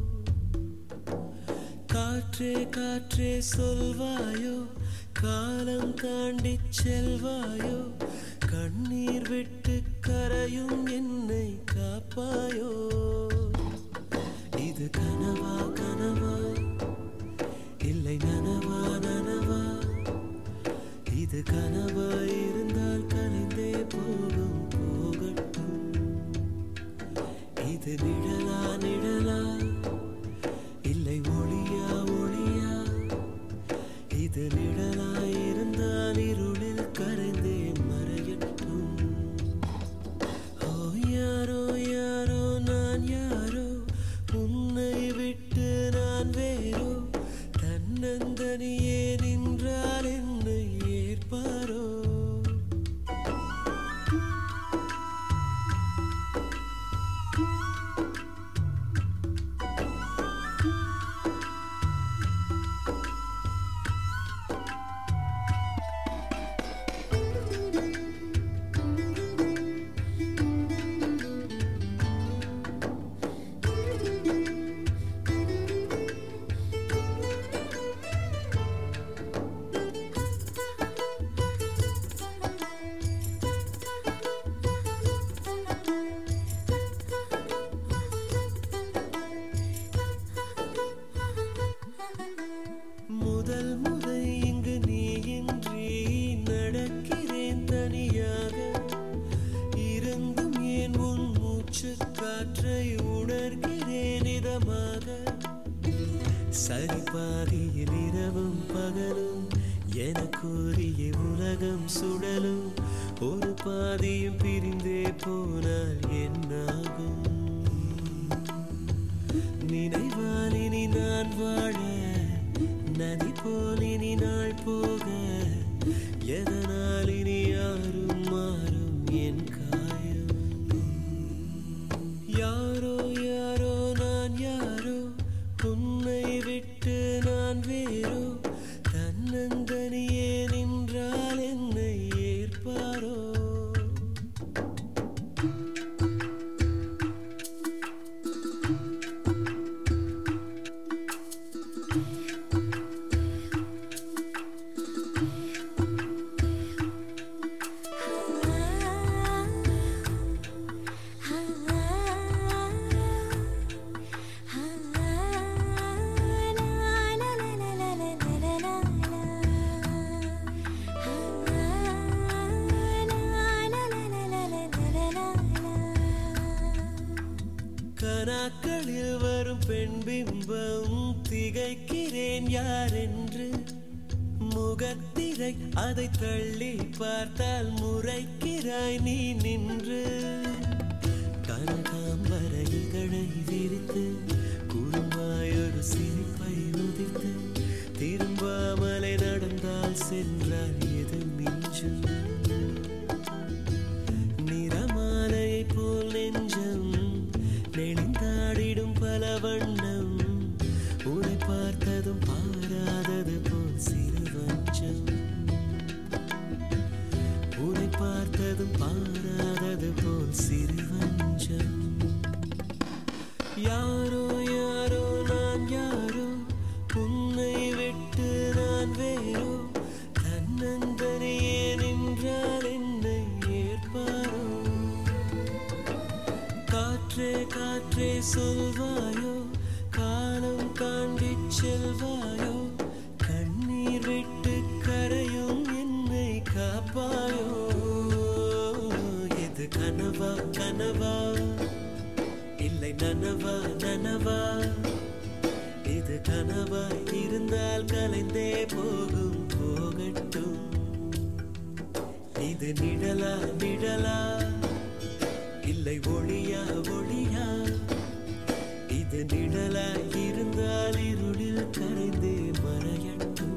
காற்றே காற்றே சொல்வாயோ காலம் தாண்டி செல்வாயோ கண்ணீர் விட்டு கரையும் என்னை காப்பாயோ இது கனவா கனவா இல்லை நனவா நனவா இது கனவா இருந்தால் கலைந்தே போகும் போகட்டும் இது நிழலா நிழலா இல்லை ஒளியா ஒளியா இது நிழலா இருந்தால் இருளில் கரைந்தே மறையட்டும் ஓ யாரோ யாரோ நான் யாரோ உன்னை விட்டு நான் வேறோ தன்னந்தனியே நின்றால் என்னை ஏற்பாரோ முதல் முறை இங்கு நீ இன்றி நடக்கிறேன் தனியாக இருந்தும் ஏன் உன் மூச்சு காற்றை உணர்கிறேன் இதமாக சரி பாதியில் இரவும் பகலும் எனக்குரிய உலகம் சுடலும் ஒரு பாதியும் பிரிந்தே போனால் என்னாகும் நினைவால் இனி நான் வாழ நதி போல் இனி நாள் போக எதனால் இனி யாரும் மாறும் என் காயம் யார் முகத்திரை அதை தள்ளி பார்த்தால் முறைக்கிறாய் நீ நின்று கனகாம்பர இதழை விரித்து குறும்பாயொரு சிரிப்பை உதித்து திரும்பாமலை நடந்தால் சென்றால் எது மிஞ்சும் நிறமாலையை போல் நெஞ்சம் நெளிந்தாடிடும் பல வண்ணம் உன்னை பார்த்ததும் பாராதது போல் சிறு வஞ்சம் உன்னை பார்த்ததும் பாராதது போல் சிறு வஞ்சம் யாரோ யாரோ நான் யாரோ உன்னை விட்டு நான் வேறோ தன்னந்தனியே நின்றால் என்னை ஏற்பாரோ காற்றே காற்றே சொல்வாயோ காலம் தாண்டிச் செல்வாயோ கண்ணீர் விட்டு கரையும் என்னை காப்பாயோ இது கனவா கனவா இல்லை நனவா நனவா இது கனவா இருந்தால் கலைந்தே போகும் போகட்டும் இது நிழலா நிழலா இல்லை ஒளியா ஒளியா இது நிழலா இருந்தால் இருளில் கரைந்தே மறையட்டும்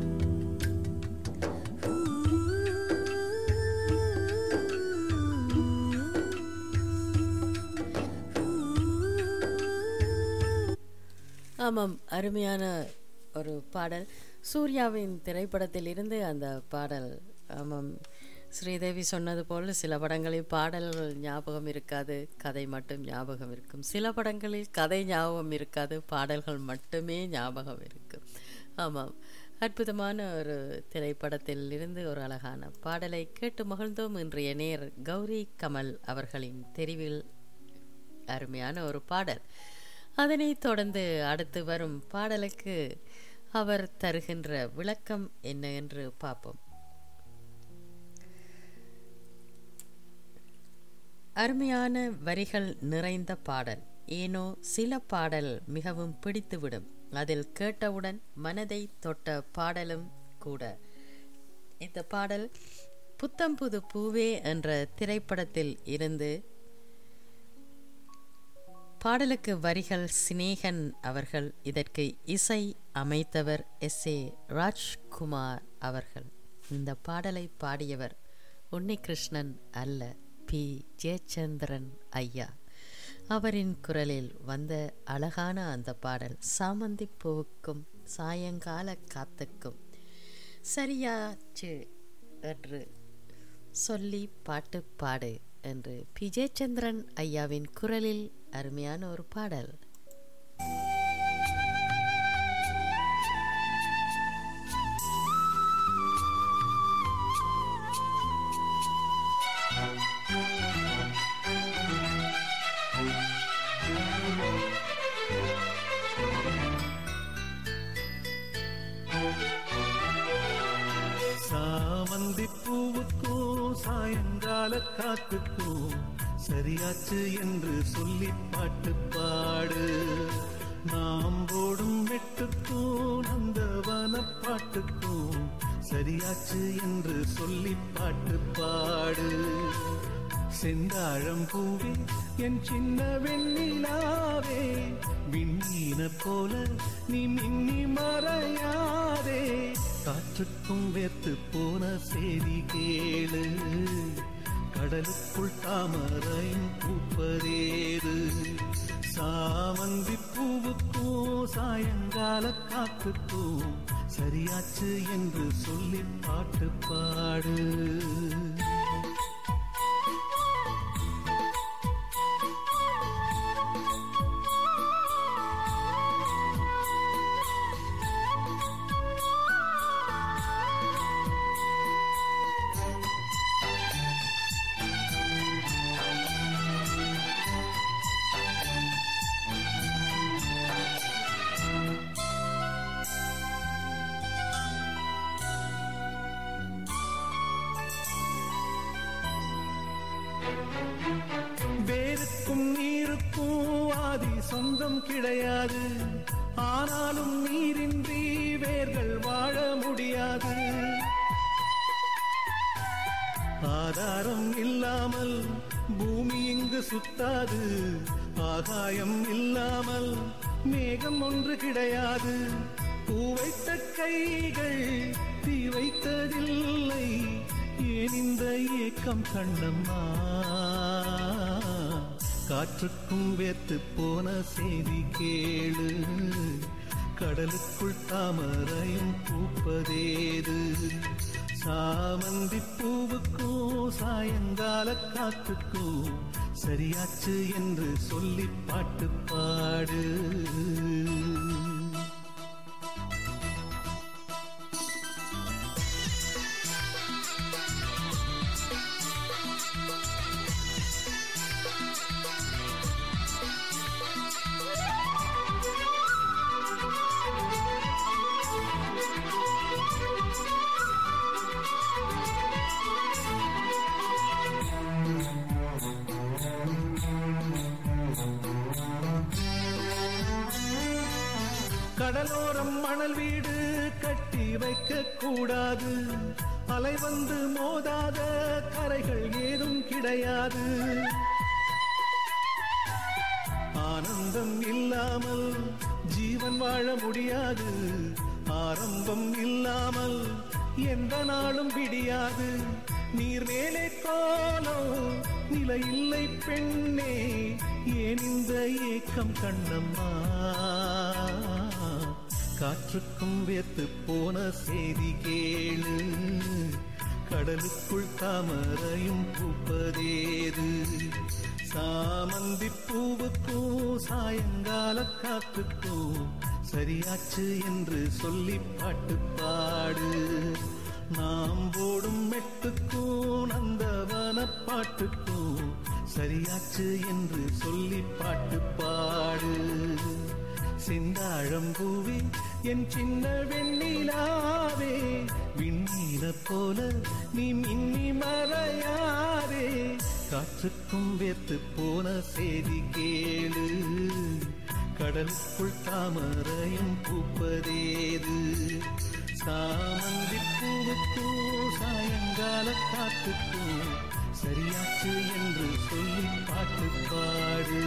ஆமாம் அருமையான ஒரு பாடல் சூர்யாவின் திரைப்படத்தில் இருந்து அந்த பாடல் ஆமாம் ஸ்ரீதேவி சொன்னது போல் சில படங்களில் பாடல்கள் ஞாபகம் இருக்காது கதை மட்டும் ஞாபகம் இருக்கும் சில படங்களில் கதை ஞாபகம் இருக்காது பாடல்கள் மட்டுமே ஞாபகம் இருக்கும் ஆமாம் அற்புதமான ஒரு திரைப்படத்தில் இருந்து ஒரு அழகான பாடலை கேட்டு மகிழ்ந்தோம் இன்றைய நேர் கௌரி கமல் அவர்களின் தெரிவில் அருமையான ஒரு பாடல் அதனைத் தொடர்ந்து அடுத்து வரும் பாடலுக்கு அவர் தருகின்ற விளக்கம் என்ன என்று பார்ப்போம் அருமையான வரிகள் நிறைந்த பாடல் ஏனோ சில பாடல் மிகவும் பிடித்துவிடும் அதில் கேட்டவுடன் மனதை தொட்ட பாடலும் கூட இந்த பாடல் புத்தம்புது பூவே என்ற திரைப்படத்தில் இருந்து பாடலுக்கு வரிகள் சினேகன் அவர்கள் இதற்கு இசை அமைத்தவர் எஸ் ஏ ராஜ்குமார் அவர்கள் இந்த பாடலை பாடியவர் உன்னிகிருஷ்ணன் அல்ல பி ஜெயச்சந்திரன் ஐயா அவரின் குரலில் வந்த அழகான அந்த பாடல் சாமந்தி பூவுக்கும் சாயங்கால காத்துக்கும் சரியாச்சு என்று சொல்லி பாட்டு பாடு என்று பி ஜெயச்சந்திரன் ஐயாவின் குரலில் அருமையான ஒரு பாடல் சாமந்தி பூவுக்கும் சாயங்கால காத்துக்கும் சரியாச்சு என்று சொல்லி பாட்டு பாடு நாம் போடும் வெட்டுக்கும் நந்தவன பாட்டுக்கும் சரியாச்சு என்று சொல்லி பாட்டு பாடு செந்தாழம் பூவே என் சின்ன வெண்ணிலாவே விண்ணீன போல நீ மின்னி மறையாதே காற்றுக்கும் வேர்த்து போன செய்தி கேளு கடலுக்குள் தாமரையும் பூப்பதேது சாமந்தி பூவுக்கும் சாயங்கால காத்துக்கும் சரியாச்சு என்று சொல்லி பாட்டு பாடு வேருக்கும் நீருக்கும் ஆதி சொந்தம் கிடையாது ஆனாலும் நீரின்றி வேர்கள் வாழ முடியாது ஆதாரம் இல்லாமல் பூமி இங்கு சுத்தாது ஆகாயம் இல்லாமல் மேகம் ஒன்று கிடையாது பூ வைத்த கைகள் தீ வைத்ததில்லை ஏன் இந்த ஏக்கம் கண்ணம்மா காற்றுக்கும் வேத்து போன செய்தி கேளு கடலுக்குள் தாமரையும் பூப்பதேது சாமந்தி பூவுக்கும் சாயங்கால காத்துக்கும் சரியாச்சு என்று சொல்லி பாட்டு பாடு கடலோரம் மணல் வீடு கட்டி வைக்க கூடாது அலை வந்து மோதாத கரைகள் ஏதும் கிடையாது ஆனந்தம் இல்லாமல் ஜீவன் வாழ முடியாது ஆரம்பம் இல்லாமல் எந்த நாளும் விடியாது நீர் மேலே கோலம் நிலை இல்லை பெண்ணே ஏன் இந்த ஏக்கம் கண்ணம்மா காற்றுக்கும் வேத்து போன செய்தி கேளு கடலுக்குள் தாமரையும் பூப்பதேது சாமந்தி பூவுக்கும் சாயங்கால காத்துக்கும் சரியாச்சு என்று சொல்லி பாட்டு பாடு நாம் போடும் மெட்டுக்கும் நந்தவன பாட்டுக்கும் சரியாச்சு என்று சொல்லி பாட்டு பாடு செந்தாழம்பூவே என் சின்ன வெண்ணிலாவே விண்ணீர போல நீ மின்னி மறையாதே காற்றுக்கும் வேத்து போன செய்தி கேளு கடலுக்குள் தாமரையும் பூப்பதேது சாமந்தி பூவுக்கும் சாயங்கால காத்துக்கும் சரியாச்சு என்று சொல்லி பாட்டு பாடு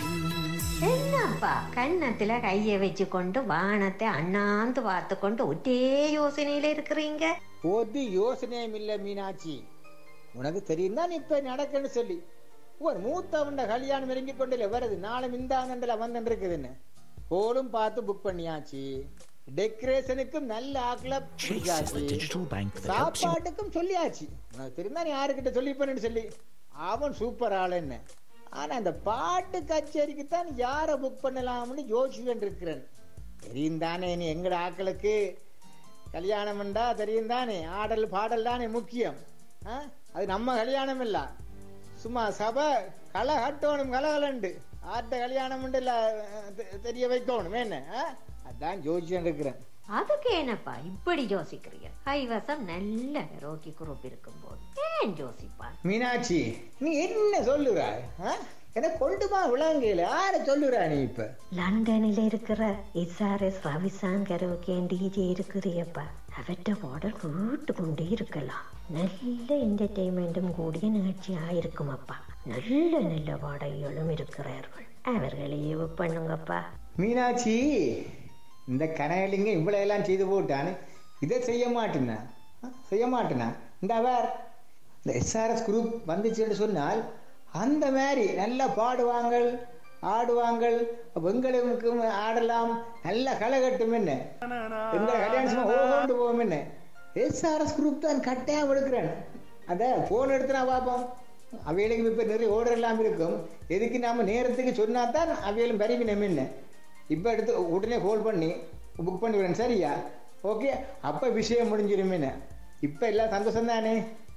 என்னப்பா கன்னத்துல கைய வச்சு கொண்டு வானத்தை அண்ணாந்து பார்த்து கொண்டு ஒரே யோசனையில இருக்கிறீங்க ஒரு யோசனையும் இல்ல மீனாட்சி உனக்கு தெரியும் தான் இப்ப நடக்குன்னு சொல்லி ஒரு மூத்தவண்ட கல்யாணம் இறங்கி கொண்டுல வருது நாளை மிந்தாங்கண்டில் வந்துட்டு இருக்குதுன்னு போலும் பார்த்து புக் பண்ணியாச்சு டெக்கரேஷனுக்கும் நல்ல ஆக்கல பிடிச்சாச்சு சாப்பாட்டுக்கும் சொல்லியாச்சு உனக்கு தெரியும் நீ யாருக்கிட்ட சொல்லிப்பேன்னு சொல்லி அவன் சூப்பர் ஆளுன்னு ஆனா இந்த பாட்டு கச்சேரிக்கு தான் யாரை புக் பண்ணலாம்னு யோசிச்சுட்டு இருக்கிறேன் தெரியும் தானே நீ எங்கட ஆக்களுக்கு கல்யாணம்ண்டா தெரியும் தானே ஆடல் பாடல் தானே முக்கியம் ஆ? அது நம்ம கல்யாணம் இல்ல சும்மா சபை களை கட்டணும் கலகலண்டு ஆட்ட கல்யாணம் இல்ல தெ- தெரிய வைக்கணும் என்ன ஆ? அதான் யோசிச்சுட்டு இருக்கிறேன் அதுக்கு என்னப்பா இப்படி யோசிக்கிறீங்க கைவசம் நல்ல ரோக்கி குரூப் இருக்கும்போது ஏன் யோசிப்பான் மீனாட்சி நீ என்ன சொல்லுறாய் ஆ? எனக்கு கொண்டுமா விளங்கையில யார சொல்லுறா நீ இப்ப லண்டனில் இருக்கிற எஸ்ஆர்எஸ் ரவிசாங்கர் டிஜே இருக்கிறியப்பா அவற்ற பாடல் கேட்டு கொண்டே இருக்கலாம் நல்ல என்டர்டெயின்மெண்ட்டும் கூடிய நிகழ்ச்சியா இருக்குமப்பா நல்ல நல்ல பாடகிகளும் இருக்கிறார்கள் அவர்களையே புக் பண்ணுங்கப்பா மீனாட்சி இந்த கனகலிங்க இவ்வளவு எல்லாம் செய்து போட்டான்னு இதை செய்ய மாட்டேனா ஆ? செய்ய மாட்டேனா இந்த அவர் இந்த எஸ்ஆர்எஸ் குரூப் வந்துச்சுன்னு சொன்னால் அந்த மாதிரி நல்லா பாடுவாங்கள் ஆடுவாங்கள் வெங்களுக்கும் ஆடலாம் நல்ல களை கட்டும் என்ன எங்க கல்யாணம் ஓகோண்டு போவோம் என்ன எஸ்ஆர்எஸ் குரூப் தான் கட்டாயம் எடுக்கிறேன் அத போன் எடுத்து நான் பார்ப்போம் அவைகளுக்கு இப்ப நிறைய ஓர்டர் எல்லாம் இருக்கும் எதுக்கு நாம நேரத்துக்கு சொன்னா தான் அவைகளும் பரிவினம் என்ன இப்ப எடுத்து உடனே கால் பண்ணி புக் பண்ணிவிடுறேன் சரியா ஓகே அப்ப விஷயம் முடிஞ்சிருமேன்னு இப்ப எல்லாம் சந்தோஷம் தானே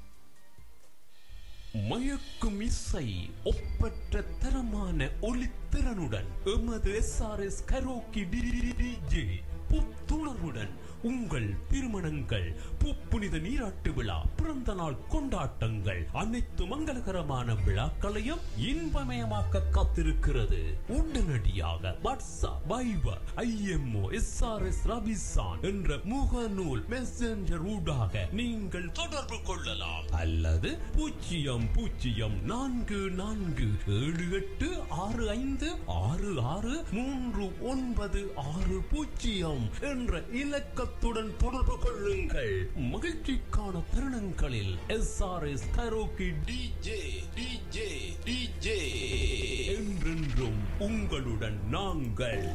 மயக்கும் இசை ஒப்பற்ற தரமான ஒளித்திறனுடன் எமது எஸ்ஆர்எஸ் கரோக்கி டிஜே புத்தம் துணர்வுடன் உங்கள் திருமணங்கள் புப்புனித நீராட்டு விழா பிறந்த நாள் கொண்டாட்டங்கள் அனைத்து மங்களகரமான விழாக்களையும் இன்பமயமாக்க காத்திருக்கிறது உடனடியாக WhatsApp Viber IMO SRS Rabisan என்ற முகநூல் மெசஞ்சர் ஊடாக நீங்கள் தொடர்பு கொள்ளலாம் அல்லது பூஜ்ஜியம் பூஜ்ஜியம் நான்கு நான்கு ஏழு எட்டு ஆறு ஐந்து ஆறு ஆறு மூன்று ஒன்பது ஆறு பூஜ்ஜியம் என்ற இலக்கத்துடன் தொடர்பு கொள்ளுங்கள் மகிழ்ச்சிக்கான தருணங்களில் S R S karaoke DJ DJ DJ என்றென்றும் உங்களுடன் நாங்கள்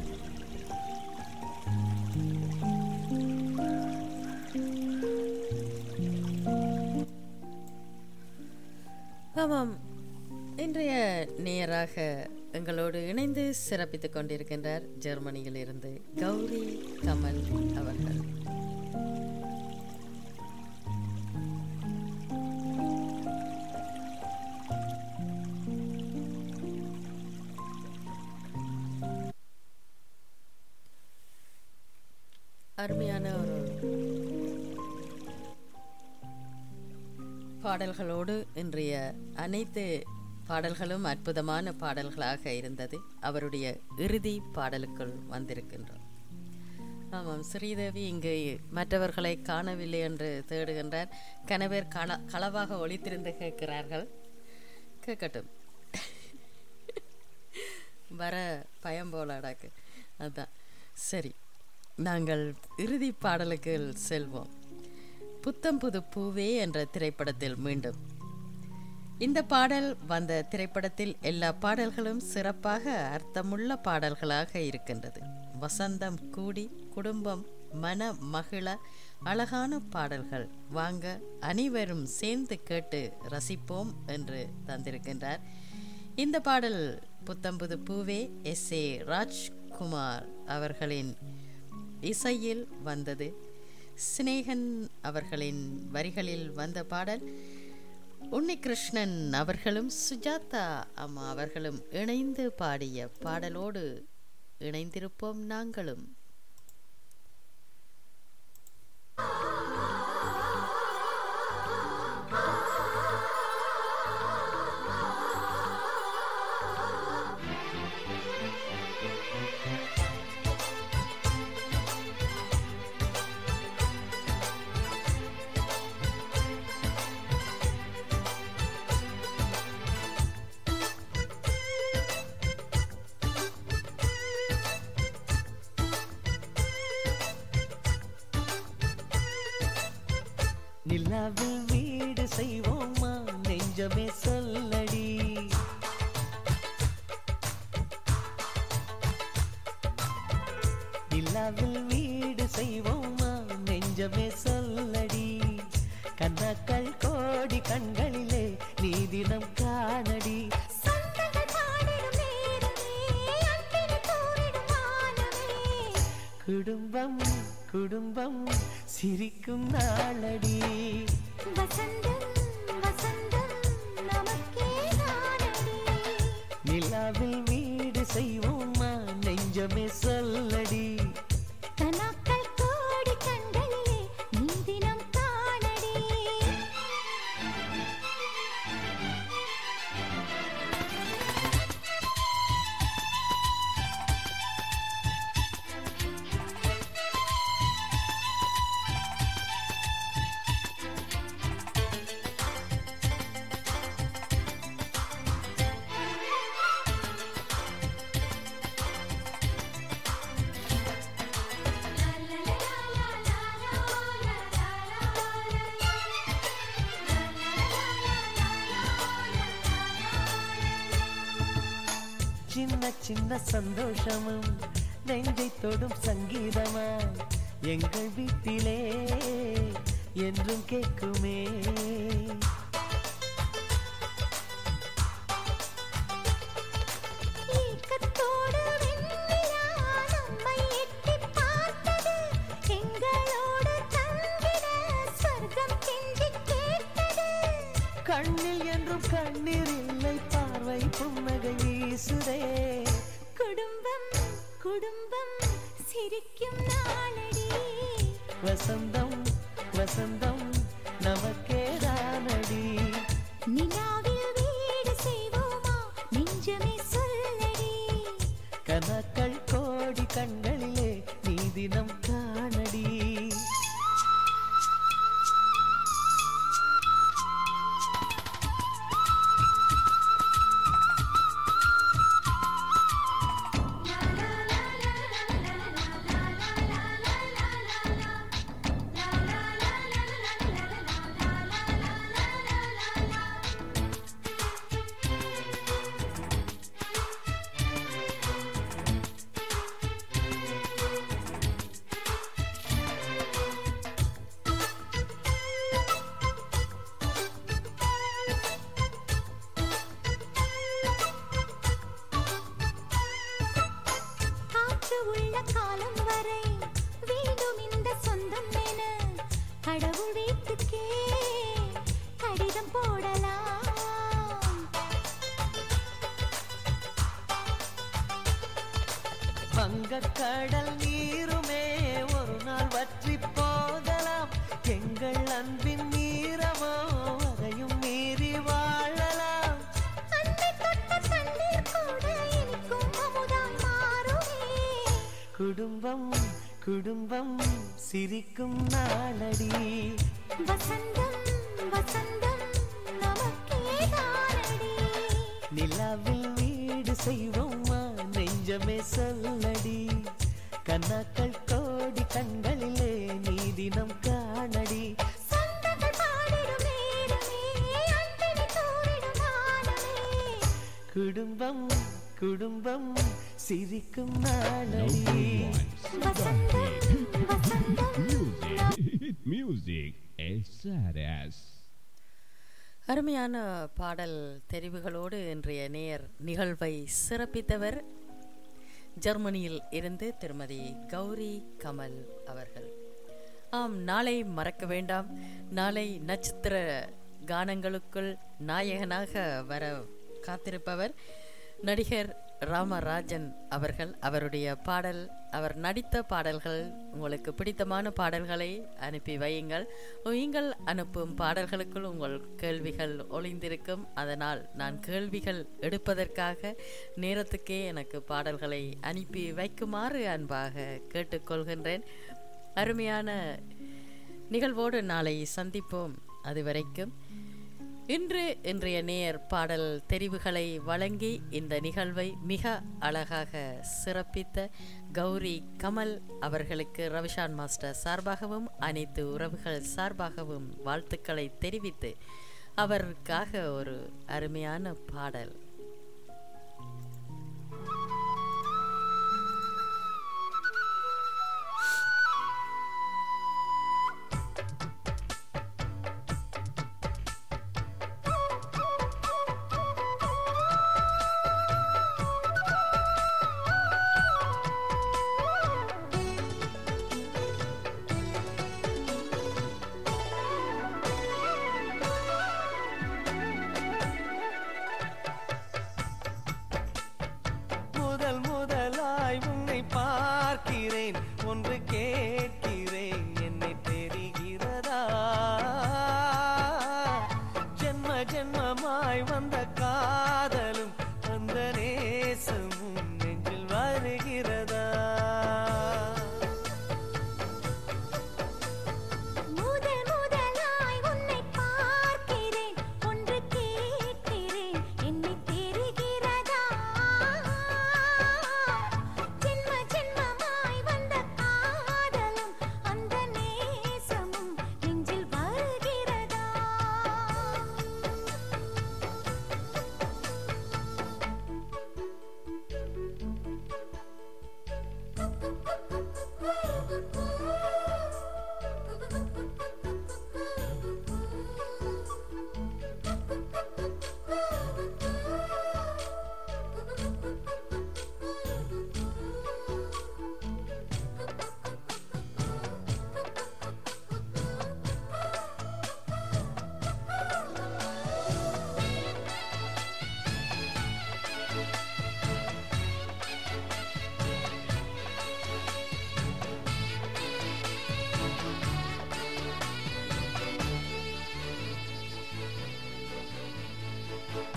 ஆமாம் இன்றைய நேராக எங்களோடு இணைந்து சிறப்பித்துக் கொண்டிருக்கின்றார் ஜெர்மனியில் இருந்து கௌரி கமல் அவர்கள் அருமையான ஒரு பாடல்களோடு இன்றைய அனைத்து பாடல்களும் அற்புதமான பாடல்களாக இருந்தது அவருடைய இறுதி பாடலுக்குள் வந்திருக்கின்றோம் ஆமாம் ஸ்ரீதேவி இங்கு மற்றவர்களை காணவில்லை என்று தேடுகின்றார் கணவர் கள களவாக ஒளித்திருந்து கேட்கிறார்கள் கேட்கட்டும் வர பயம் போல அடாக்கு அதான் சரி நாங்கள் இறுதி பாடலுக்கு செல்வோம் புத்தம் புது பூவே என்ற திரைப்படத்தில் மீண்டும் இந்த பாடல் வந்த திரைப்படத்தில் எல்லா பாடல்களும் சிறப்பாக அர்த்தமுள்ள பாடல்களாக இருக்கின்றது வசந்தம் கூடி குடும்பம் மன மகிழ அழகான பாடல்கள் வாங்க அனைவரும் சேர்ந்து கேட்டு ரசிப்போம் என்று தந்திருக்கின்றார் இந்த பாடல் புத்தம்புது பூவே எஸ் ஏ ராஜ்குமார் அவர்களின் இசையில் வந்தது சினேகன் அவர்களின் வரிகளில் வந்த பாடல் உன்னிகிருஷ்ணன் அவர்களும் சுஜாதா அம்மா அவர்களும் இணைந்து பாடிய பாடலோடு இணைந்திருப்போம் நாங்களும் நிலாவில் வீடு செய்வோமா நெஞ்சமே சொல்லடி நிலாவில் வீடு செய்வோமா நெஞ்சமே சொல்லடி கண்ணாக்கள் கோடி கண்களிலே நீ தினம் காணடி குடும்பம் குடும்பம் சிரிக்கும் நாளடி வசந்தம் வசந்தம் நமக்கே நானடி நிலாவில் வீடு செய்வோமா நெஞ்சமே சொல்லடி கனாக்கள் கோடி கண்களிலே நீ தினம் காணடி சின்ன சின்ன சந்தோஷமும் நெஞ்சை தொடும் சங்கீதமா எங்கள் வீட்டிலே என்றும் கேட்குமே ஏக்கத்தோடு வெண்ணிலா நம்மை எட்டிப் பார்த்தது. எங்களோடு தங்கிட சொர்க்கம் கெஞ்சிக் கேட்டது. கண்ணில் என்றும் கண்ணீர் இல்லை பார்வை புன்னகை வீசுதே குடும்பம் குடும்பம் சிரிக்கும் நாளடி வசந்தம் வசந்தம் நமக்கேதானடி நிலாவில் வீடு செய்வோமா நெஞ்சமே சொல்லடி கனக்கள் கோடி கண்களிலே நீ தினம் காணடி காற்று உள்ள காலம் வரை வேண்டும் இந்த சொந்தம் என கடவுள் வீட்டுக்கே கடிதம் போடலாம் வங்கக் கடல் நீருமே ஒரு நாள் வற்றி போகலாம் எங்கள் அன்பின் நீரமோ அதையும் மீறி வாழலாம் அன்னை தொட்ட தண்ணீர் கூட இனிக்கும் அமுதாய் மாறுமே குடும்பம் குடும்பம் சிரிக்கும் நாளடி வசந்தம் வசந்தம் நமக்கே தானடி நிலாவில் வீடு செய்வோமா நெஞ்சமே சொல்லடி கண்ணாக்கள் கோடி கண்களிலே நீ தினம் காணடி சொந்தங்கள் பாடிடும் நேரமே அன்பினை தூரிடும் வானமே குடும்பம் குடும்பம் சிரிக்கும் நாளடி Music, music, SRS. அருமையான பாடல் தெரிவுகளோடு இன்றைய நேர் நிகழ்வை சிறப்பித்தவர் ஜெர்மனியில் இருந்து திருமதி கௌரி கமல் அவர்கள் ஆம் நாளை மறக்க வேண்டாம் நாளை நட்சத்திர கானங்களுக்குள் நாயகனாக வர காத்திருப்பவர் நடிகர் ராமராஜன் அவர்கள் அவருடைய பாடல் அவர் நடித்த பாடல்கள் உங்களுக்கு பிடித்தமான பாடல்களை அனுப்பி வையுங்கள் நீங்கள் அனுப்பும் பாடல்களுக்குள் உங்கள் கேள்விகள் ஒளிந்திருக்கும் அதனால் நான் கேள்விகள் எடுப்பதற்காக நேரத்துக்கே எனக்கு பாடல்களை அனுப்பி வைக்குமாறு அன்பாக கேட்டுக்கொள்கின்றேன் அருமையான நிகழ்வோடு நாளை சந்திப்போம் அதுவரைக்கும் இன்று இன்றைய நேர் பாடல் தெரிவுகளை வழங்கி இந்த நிகழ்வை மிக அழகாக சிறப்பித்த கௌரி கமல் அவர்களுக்கு ரவிஷான் மாஸ்டர் சார்பாகவும் அனைத்து உறவுகள் சார்பாகவும் வாழ்த்துக்களை தெரிவித்து அவருக்காக ஒரு அருமையான பாடல்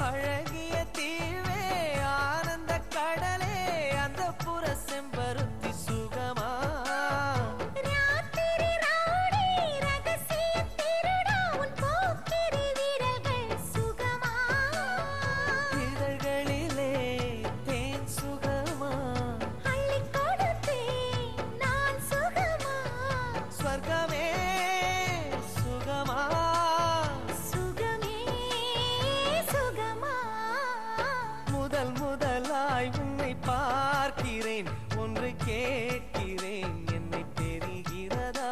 அழகிய தீவே ஆனந்த கடலே அந்த புற செம்பருத்தி சுகமா ராத்திரி ராணி ரகசிய திருடா உன் போக்கிரி வீரர்கள் சுகமா இதழ்களிலே தேன் சுகமா அள்ளிக் கொடுத்தேன் நான் சுகமா ஸ்வர்கமே சுகமா சுகமே சுகமா முதல் முதலாய் உன்னை பார்க்கிறேன் ஒன்று கேட்கிறேன் என்னை தெரிகிறதா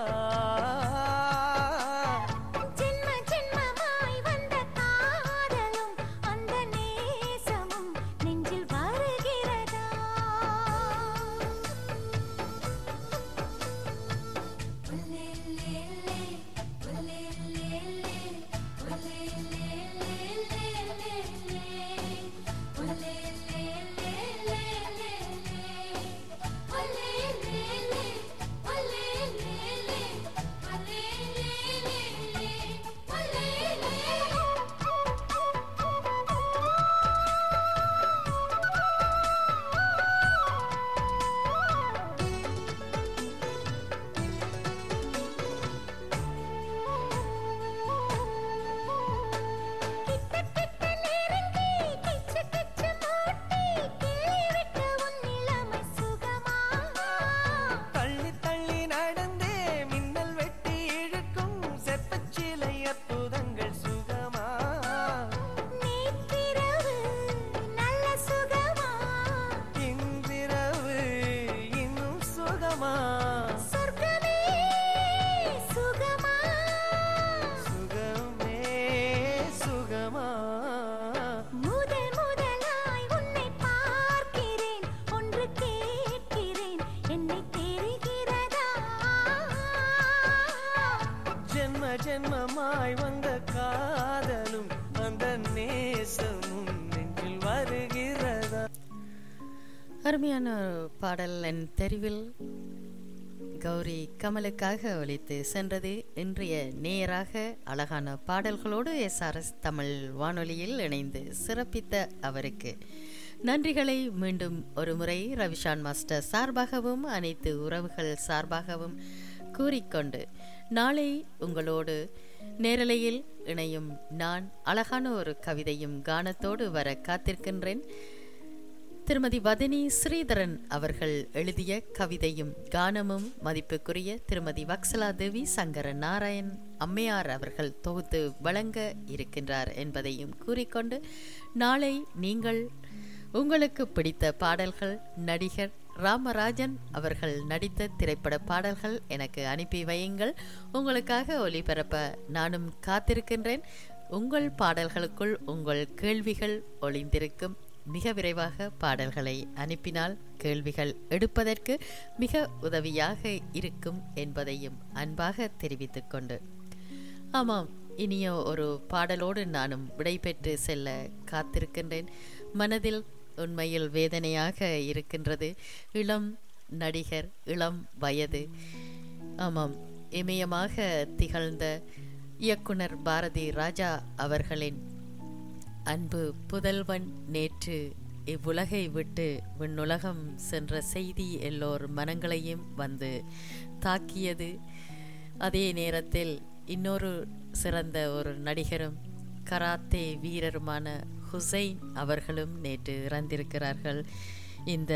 ஜென்ம ஜென்மமாய் வந்த காதலும் அந்த நேசமும் நெஞ்சில் வருகிறதா கிட்ட கிட்ட நெருங்கி கிச்சு கிச்சு மூட்டி கிள்ளி விட்டு உன் இளமை சுகமா தள்ளி தள்ளி நடந்தே மின்னல் வெட்டி இழுக்கும் செப்பச்சிலை அற்புதங்கள் சுகமா நேற்றிரவு நல்ல சுகமா இன்றிரவு இன்னும் சுகமா சொர்க்கமே சுகமா சுகமே சுகமா முதல் முதலாய் உன்னை பார்க்கிறேன் ஒன்று கேட்கிறேன் என்னை தெரிகிறதா ஜென்ம ஜென்மமாய் வந்த காதலும் அந்த நேசமும் நெஞ்சில் வருகிறதா அருமையான ஒரு பாடல் என் தெரிவில் கௌரி கமலுக்காக ஒலித்து சென்றது இன்றைய நேராக அழகான பாடல்களோடு எஸ்ஆர்எஸ் தமிழ் வானொலியில் இணைந்து சிறப்பித்த அவருக்கு நன்றிகளை மீண்டும் ஒரு முறை ரவிஷான் மாஸ்டர் சார்பாகவும் அனைத்து உறவுகள் சார்பாகவும் கூறிக்கொண்டு நாளை உங்களோடு நேரலையில் இணையும் நான் அழகான ஒரு கவிதையும் கானத்தோடு வர காத்திருக்கின்றேன் திருமதி வதனி ஸ்ரீதரன் அவர்கள் எழுதிய கவிதையும் கானமும் மதிப்புக்குரிய திருமதி வக்சலா தேவி சங்கர நாராயண் அம்மையார் அவர்கள் தொகுத்து வழங்க இருக்கின்றார் என்பதையும் கூறிக்கொண்டு நாளை நீங்கள் உங்களுக்கு பிடித்த பாடல்கள் நடிகர் ராமராஜன் அவர்கள் நடித்த திரைப்பட பாடல்கள் எனக்கு அனுப்பி வையுங்கள் உங்களுக்காக ஒளிபரப்ப நானும் காத்திருக்கின்றேன் உங்கள் பாடல்களுக்குள் உங்கள் கேள்விகள் ஒளிந்திருக்கும் மிக விரைவாக பாடல்களை அனுப்பினால் கேள்விகள் எடுப்பதற்கு மிக உதவியாக இருக்கும் என்பதையும் அன்பாக தெரிவித்துக் கொண்டு ஆமாம் இனிய ஒரு பாடலோடு நானும் விடைபெற்று செல்ல காத்திருக்கின்றேன் மனதில் உண்மையில் வேதனையாக இருக்கின்றது இளம் நடிகர் இளம் வயது ஆமாம் இமயமாக திகழ்ந்த இயக்குனர் பாரதி ராஜா அவர்களின் அன்பு புதல்வன் நேற்று இவ்வுலகை விட்டு விண்ணுலகம் சென்ற செய்தி எல்லோர் மனங்களையும் வந்து தாக்கியது அதே நேரத்தில் இன்னொரு சிறந்த ஒரு நடிகரும் கராத்தே வீரருமான ஹுசைன் அவர்களும் நேற்று இறந்திருக்கிறார்கள் இந்த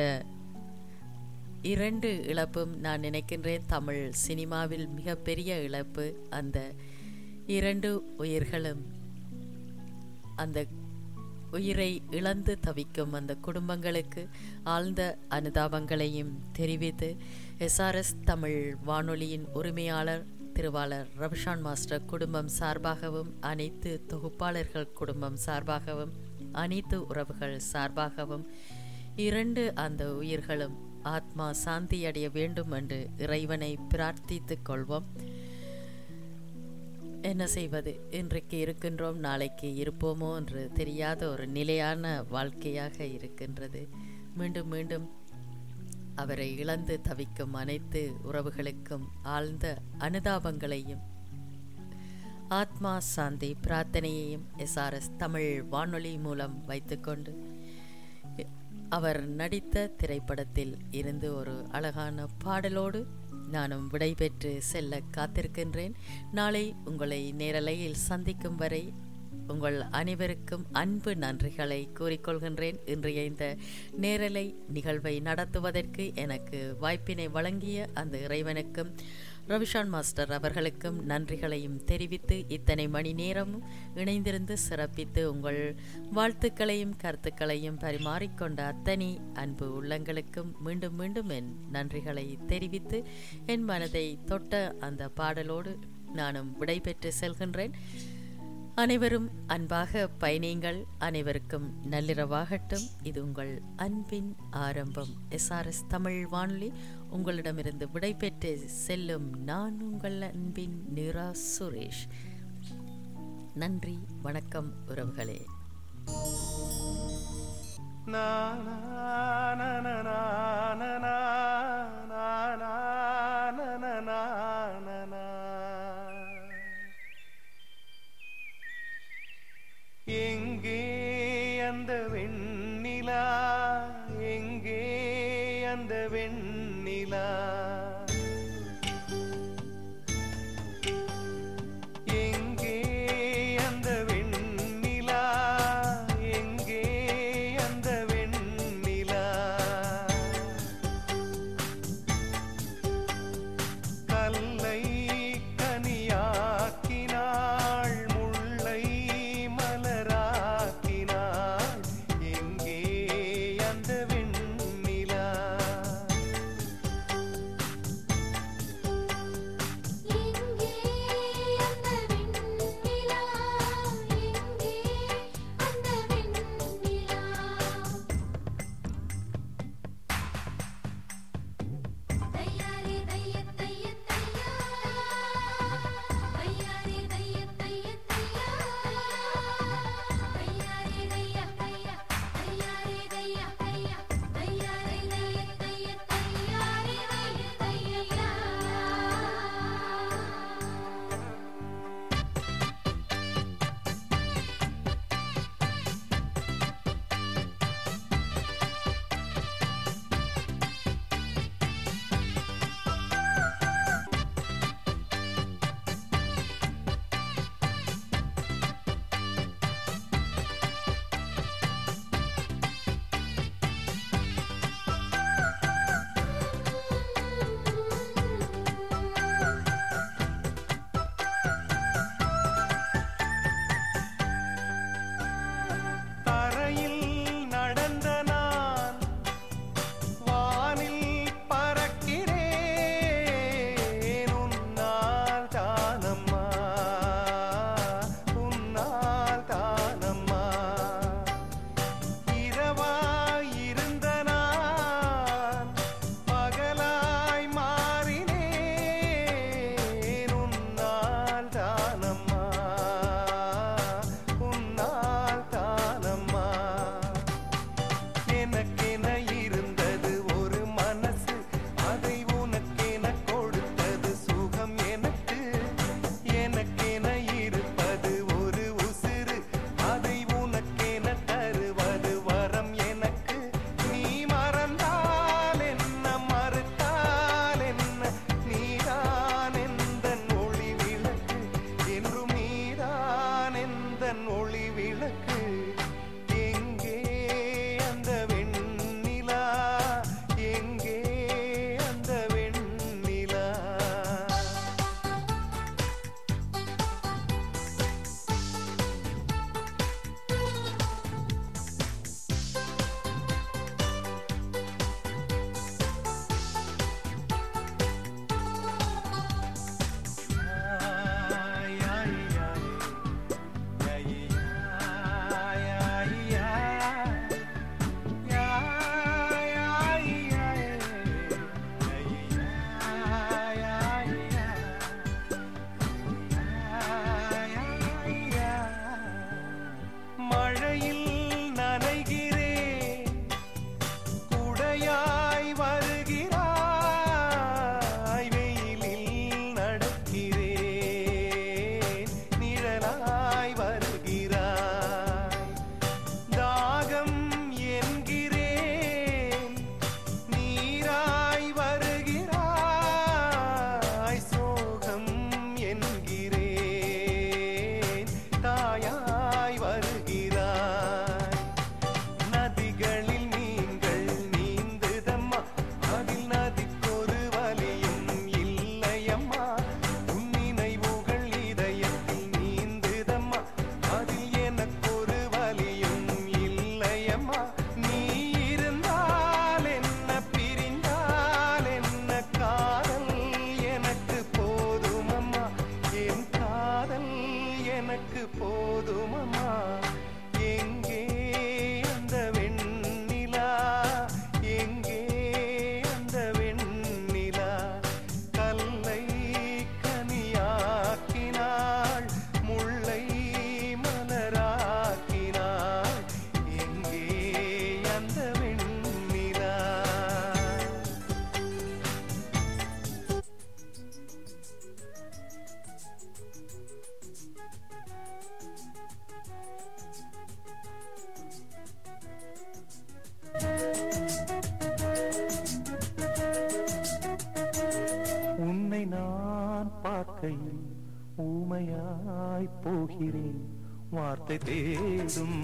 இரண்டு இழப்பும் நான் நினைக்கின்றேன் தமிழ் சினிமாவில் மிகப்பெரிய இழப்பு அந்த இரண்டு உயிர்களும் அந்த உயிரை இழந்து தவிக்கும் அந்த குடும்பங்களுக்கு ஆழ்ந்த அனுதாபங்களையும் தெரிவித்து எஸ்ஆர்எஸ் தமிழ் வானொலியின் உரிமையாளர் திருவாளர் ரவிஷான் மாஸ்டர் குடும்பம் சார்பாகவும் அனைத்து தொகுப்பாளர்கள் குடும்பம் சார்பாகவும் அனைத்து உறவுகள் சார்பாகவும் இரண்டு அந்த உயிர்களும் ஆத்மா சாந்தி அடைய வேண்டும் என்று இறைவனை பிரார்த்தித்துக் கொள்வோம் என்ன செய்வது இன்றைக்கு இருக்கின்றோம் நாளைக்கு இருப்போமோ என்று தெரியாத ஒரு நிலையான வாழ்க்கையாக இருக்கின்றது மீண்டும் மீண்டும் அவரை இழந்து தவிக்கும் அனைத்து உறவுகளுக்கும் ஆழ்ந்த அனுதாபங்களையும் ஆத்மா சாந்தி பிரார்த்தனையையும் எஸ்ஆர்எஸ் தமிழ் வானொலி மூலம் வைத்துக்கொண்டு அவர் நடித்த திரைப்படத்தில் இருந்து ஒரு அழகான பாடலோடு நானும் விடைபெற்று செல்ல காத்திருக்கின்றேன் நாளை உங்களை நேரலையில் சந்திக்கும் வரை உங்கள் அனைவருக்கும் அன்பு நன்றிகளை கூறிக்கொள்கின்றேன் இன்றைய இந்த நேரலை நிகழ்வை நடத்துவதற்கு எனக்கு வாய்ப்பினை வழங்கிய அந்த இறைவனுக்கும் ரவிஷான் மாஸ்டர் அவர்களுக்கும் நன்றிகளையும் தெரிவித்து இத்தனை மணி நேரமும் இணைந்திருந்து சிறப்பித்து உங்கள் வாழ்த்துக்களையும் கருத்துக்களையும் பரிமாறிக்கொண்ட அத்தனை அன்பு உள்ளங்களுக்கும் மீண்டும் மீண்டும் என் நன்றிகளை தெரிவித்து என் மனதை தொட்ட அந்த பாடலோடு நானும் விடைபெற்று செல்கின்றேன் அனைவரும் அன்பாக பயணியுங்கள் அனைவருக்கும் நள்ளிரவாகட்டும் இது உங்கள் அன்பின் ஆரம்பம் எஸ்ஆர்எஸ் தமிழ் வானொலி உங்களிடமிருந்து விடைபெற்று செல்லும் நான் உங்கள் அன்பின் நிரா சுரேஷ் நன்றி வணக்கம் உறவுகளே எங்கே அந்த வெண்ணிலா எங்கே அந்த வெண்ணிலா எங்கே அந்த வெண்ணிலா எங்கே அந்த வெண்ணிலா எனக்கு போதுமம்மா எங்கே அந்த வெண்ணிலா எங்கே அந்த வெண்ணிலா கல்லை கனியாக்கினாள் முல்லை மலராக்கினாள் எங்கே அந்த வெண்ணிலா உன்னை நான் பார்க்கையில் ஊமையாய் போகிறேன் வார்த்தை தேடும்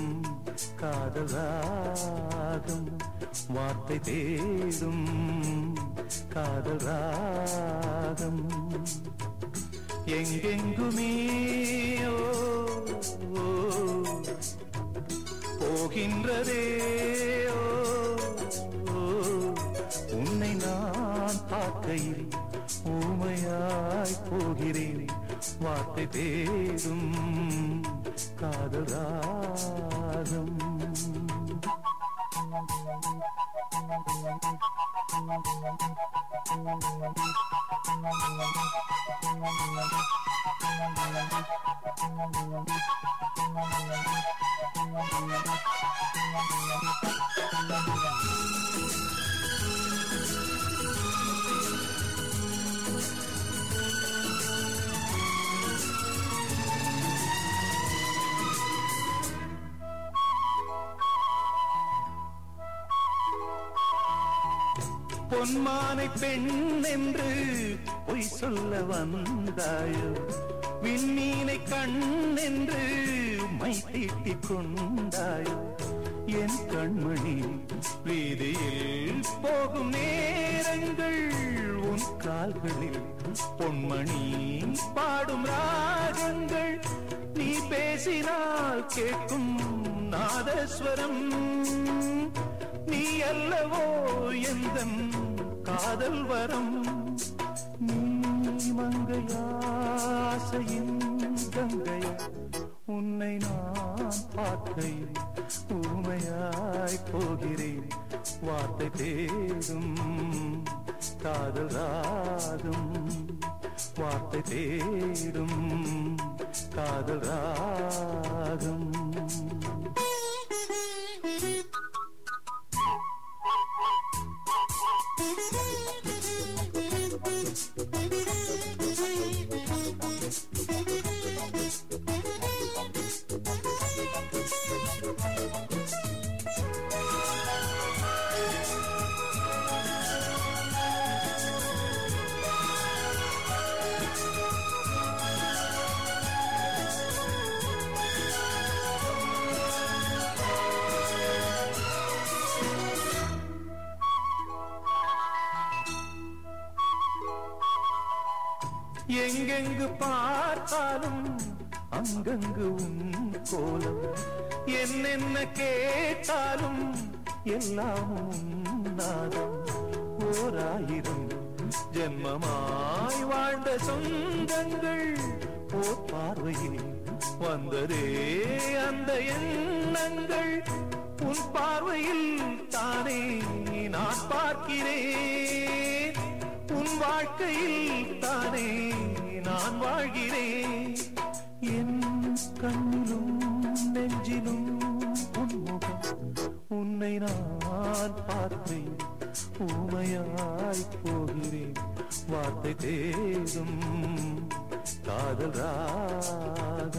காதலாகும் வார்த்தை தேடும் காதலாகும் எங்கெங்குமே ஓ, ஓ, போகின்றதே ஓ, ஓ, உன்னை நான் பார்க்கையில் ஊமையாய் போகிறேன் வார்த்தை தேடும் காதலாகும் பொன்மானை பெண் என்று பொய் சொல்ல வந்தாயோ விண்மீனை கண் என்று மை தீட்டிக் கொண்டாயோ என் கண்மணி வீதியில் போகும் நேரங்கள் உன் கால்களில் பொன்மணி பாடும் ராகங்கள் நீ பேசினால் கேட்கும் நாதஸ்வரம் நீ அல்லவோ எந்த காதல் வரம் நீ மங்கையாசையின் கங்கை உன்னை நான் பார்க்கையில் ஊமையாய் போகிறேன் வார்த்தை தேடும் காதல் ராகும் வார்த்தை தேடும் காதல் ராகம் எங்கெங்கு பார்த்தாலும் அங்கங்கு உன் கோலம் என்னென்ன கேட்டாலும் எல்லாம் உன் நாதம் ஓராயிரம் ஜென்மமாய் வாழ்ந்த சொந்தங்கள் ஓர் பார்வையில் வந்ததே அந்த எண்ணங்கள் உன் பார்வையில் தானே நான் பார்க்கிறேன் உன் வாழ்க்கையில் தானே நான் வாழ்கிறேன் என் கண்ணிலும் நெஞ்சிலும் உன்முகம் உன்னை நான் பார்த்தேன் ஊமையாய் போகிறேன் வார்த்தை தேடும் காதல் ராகம்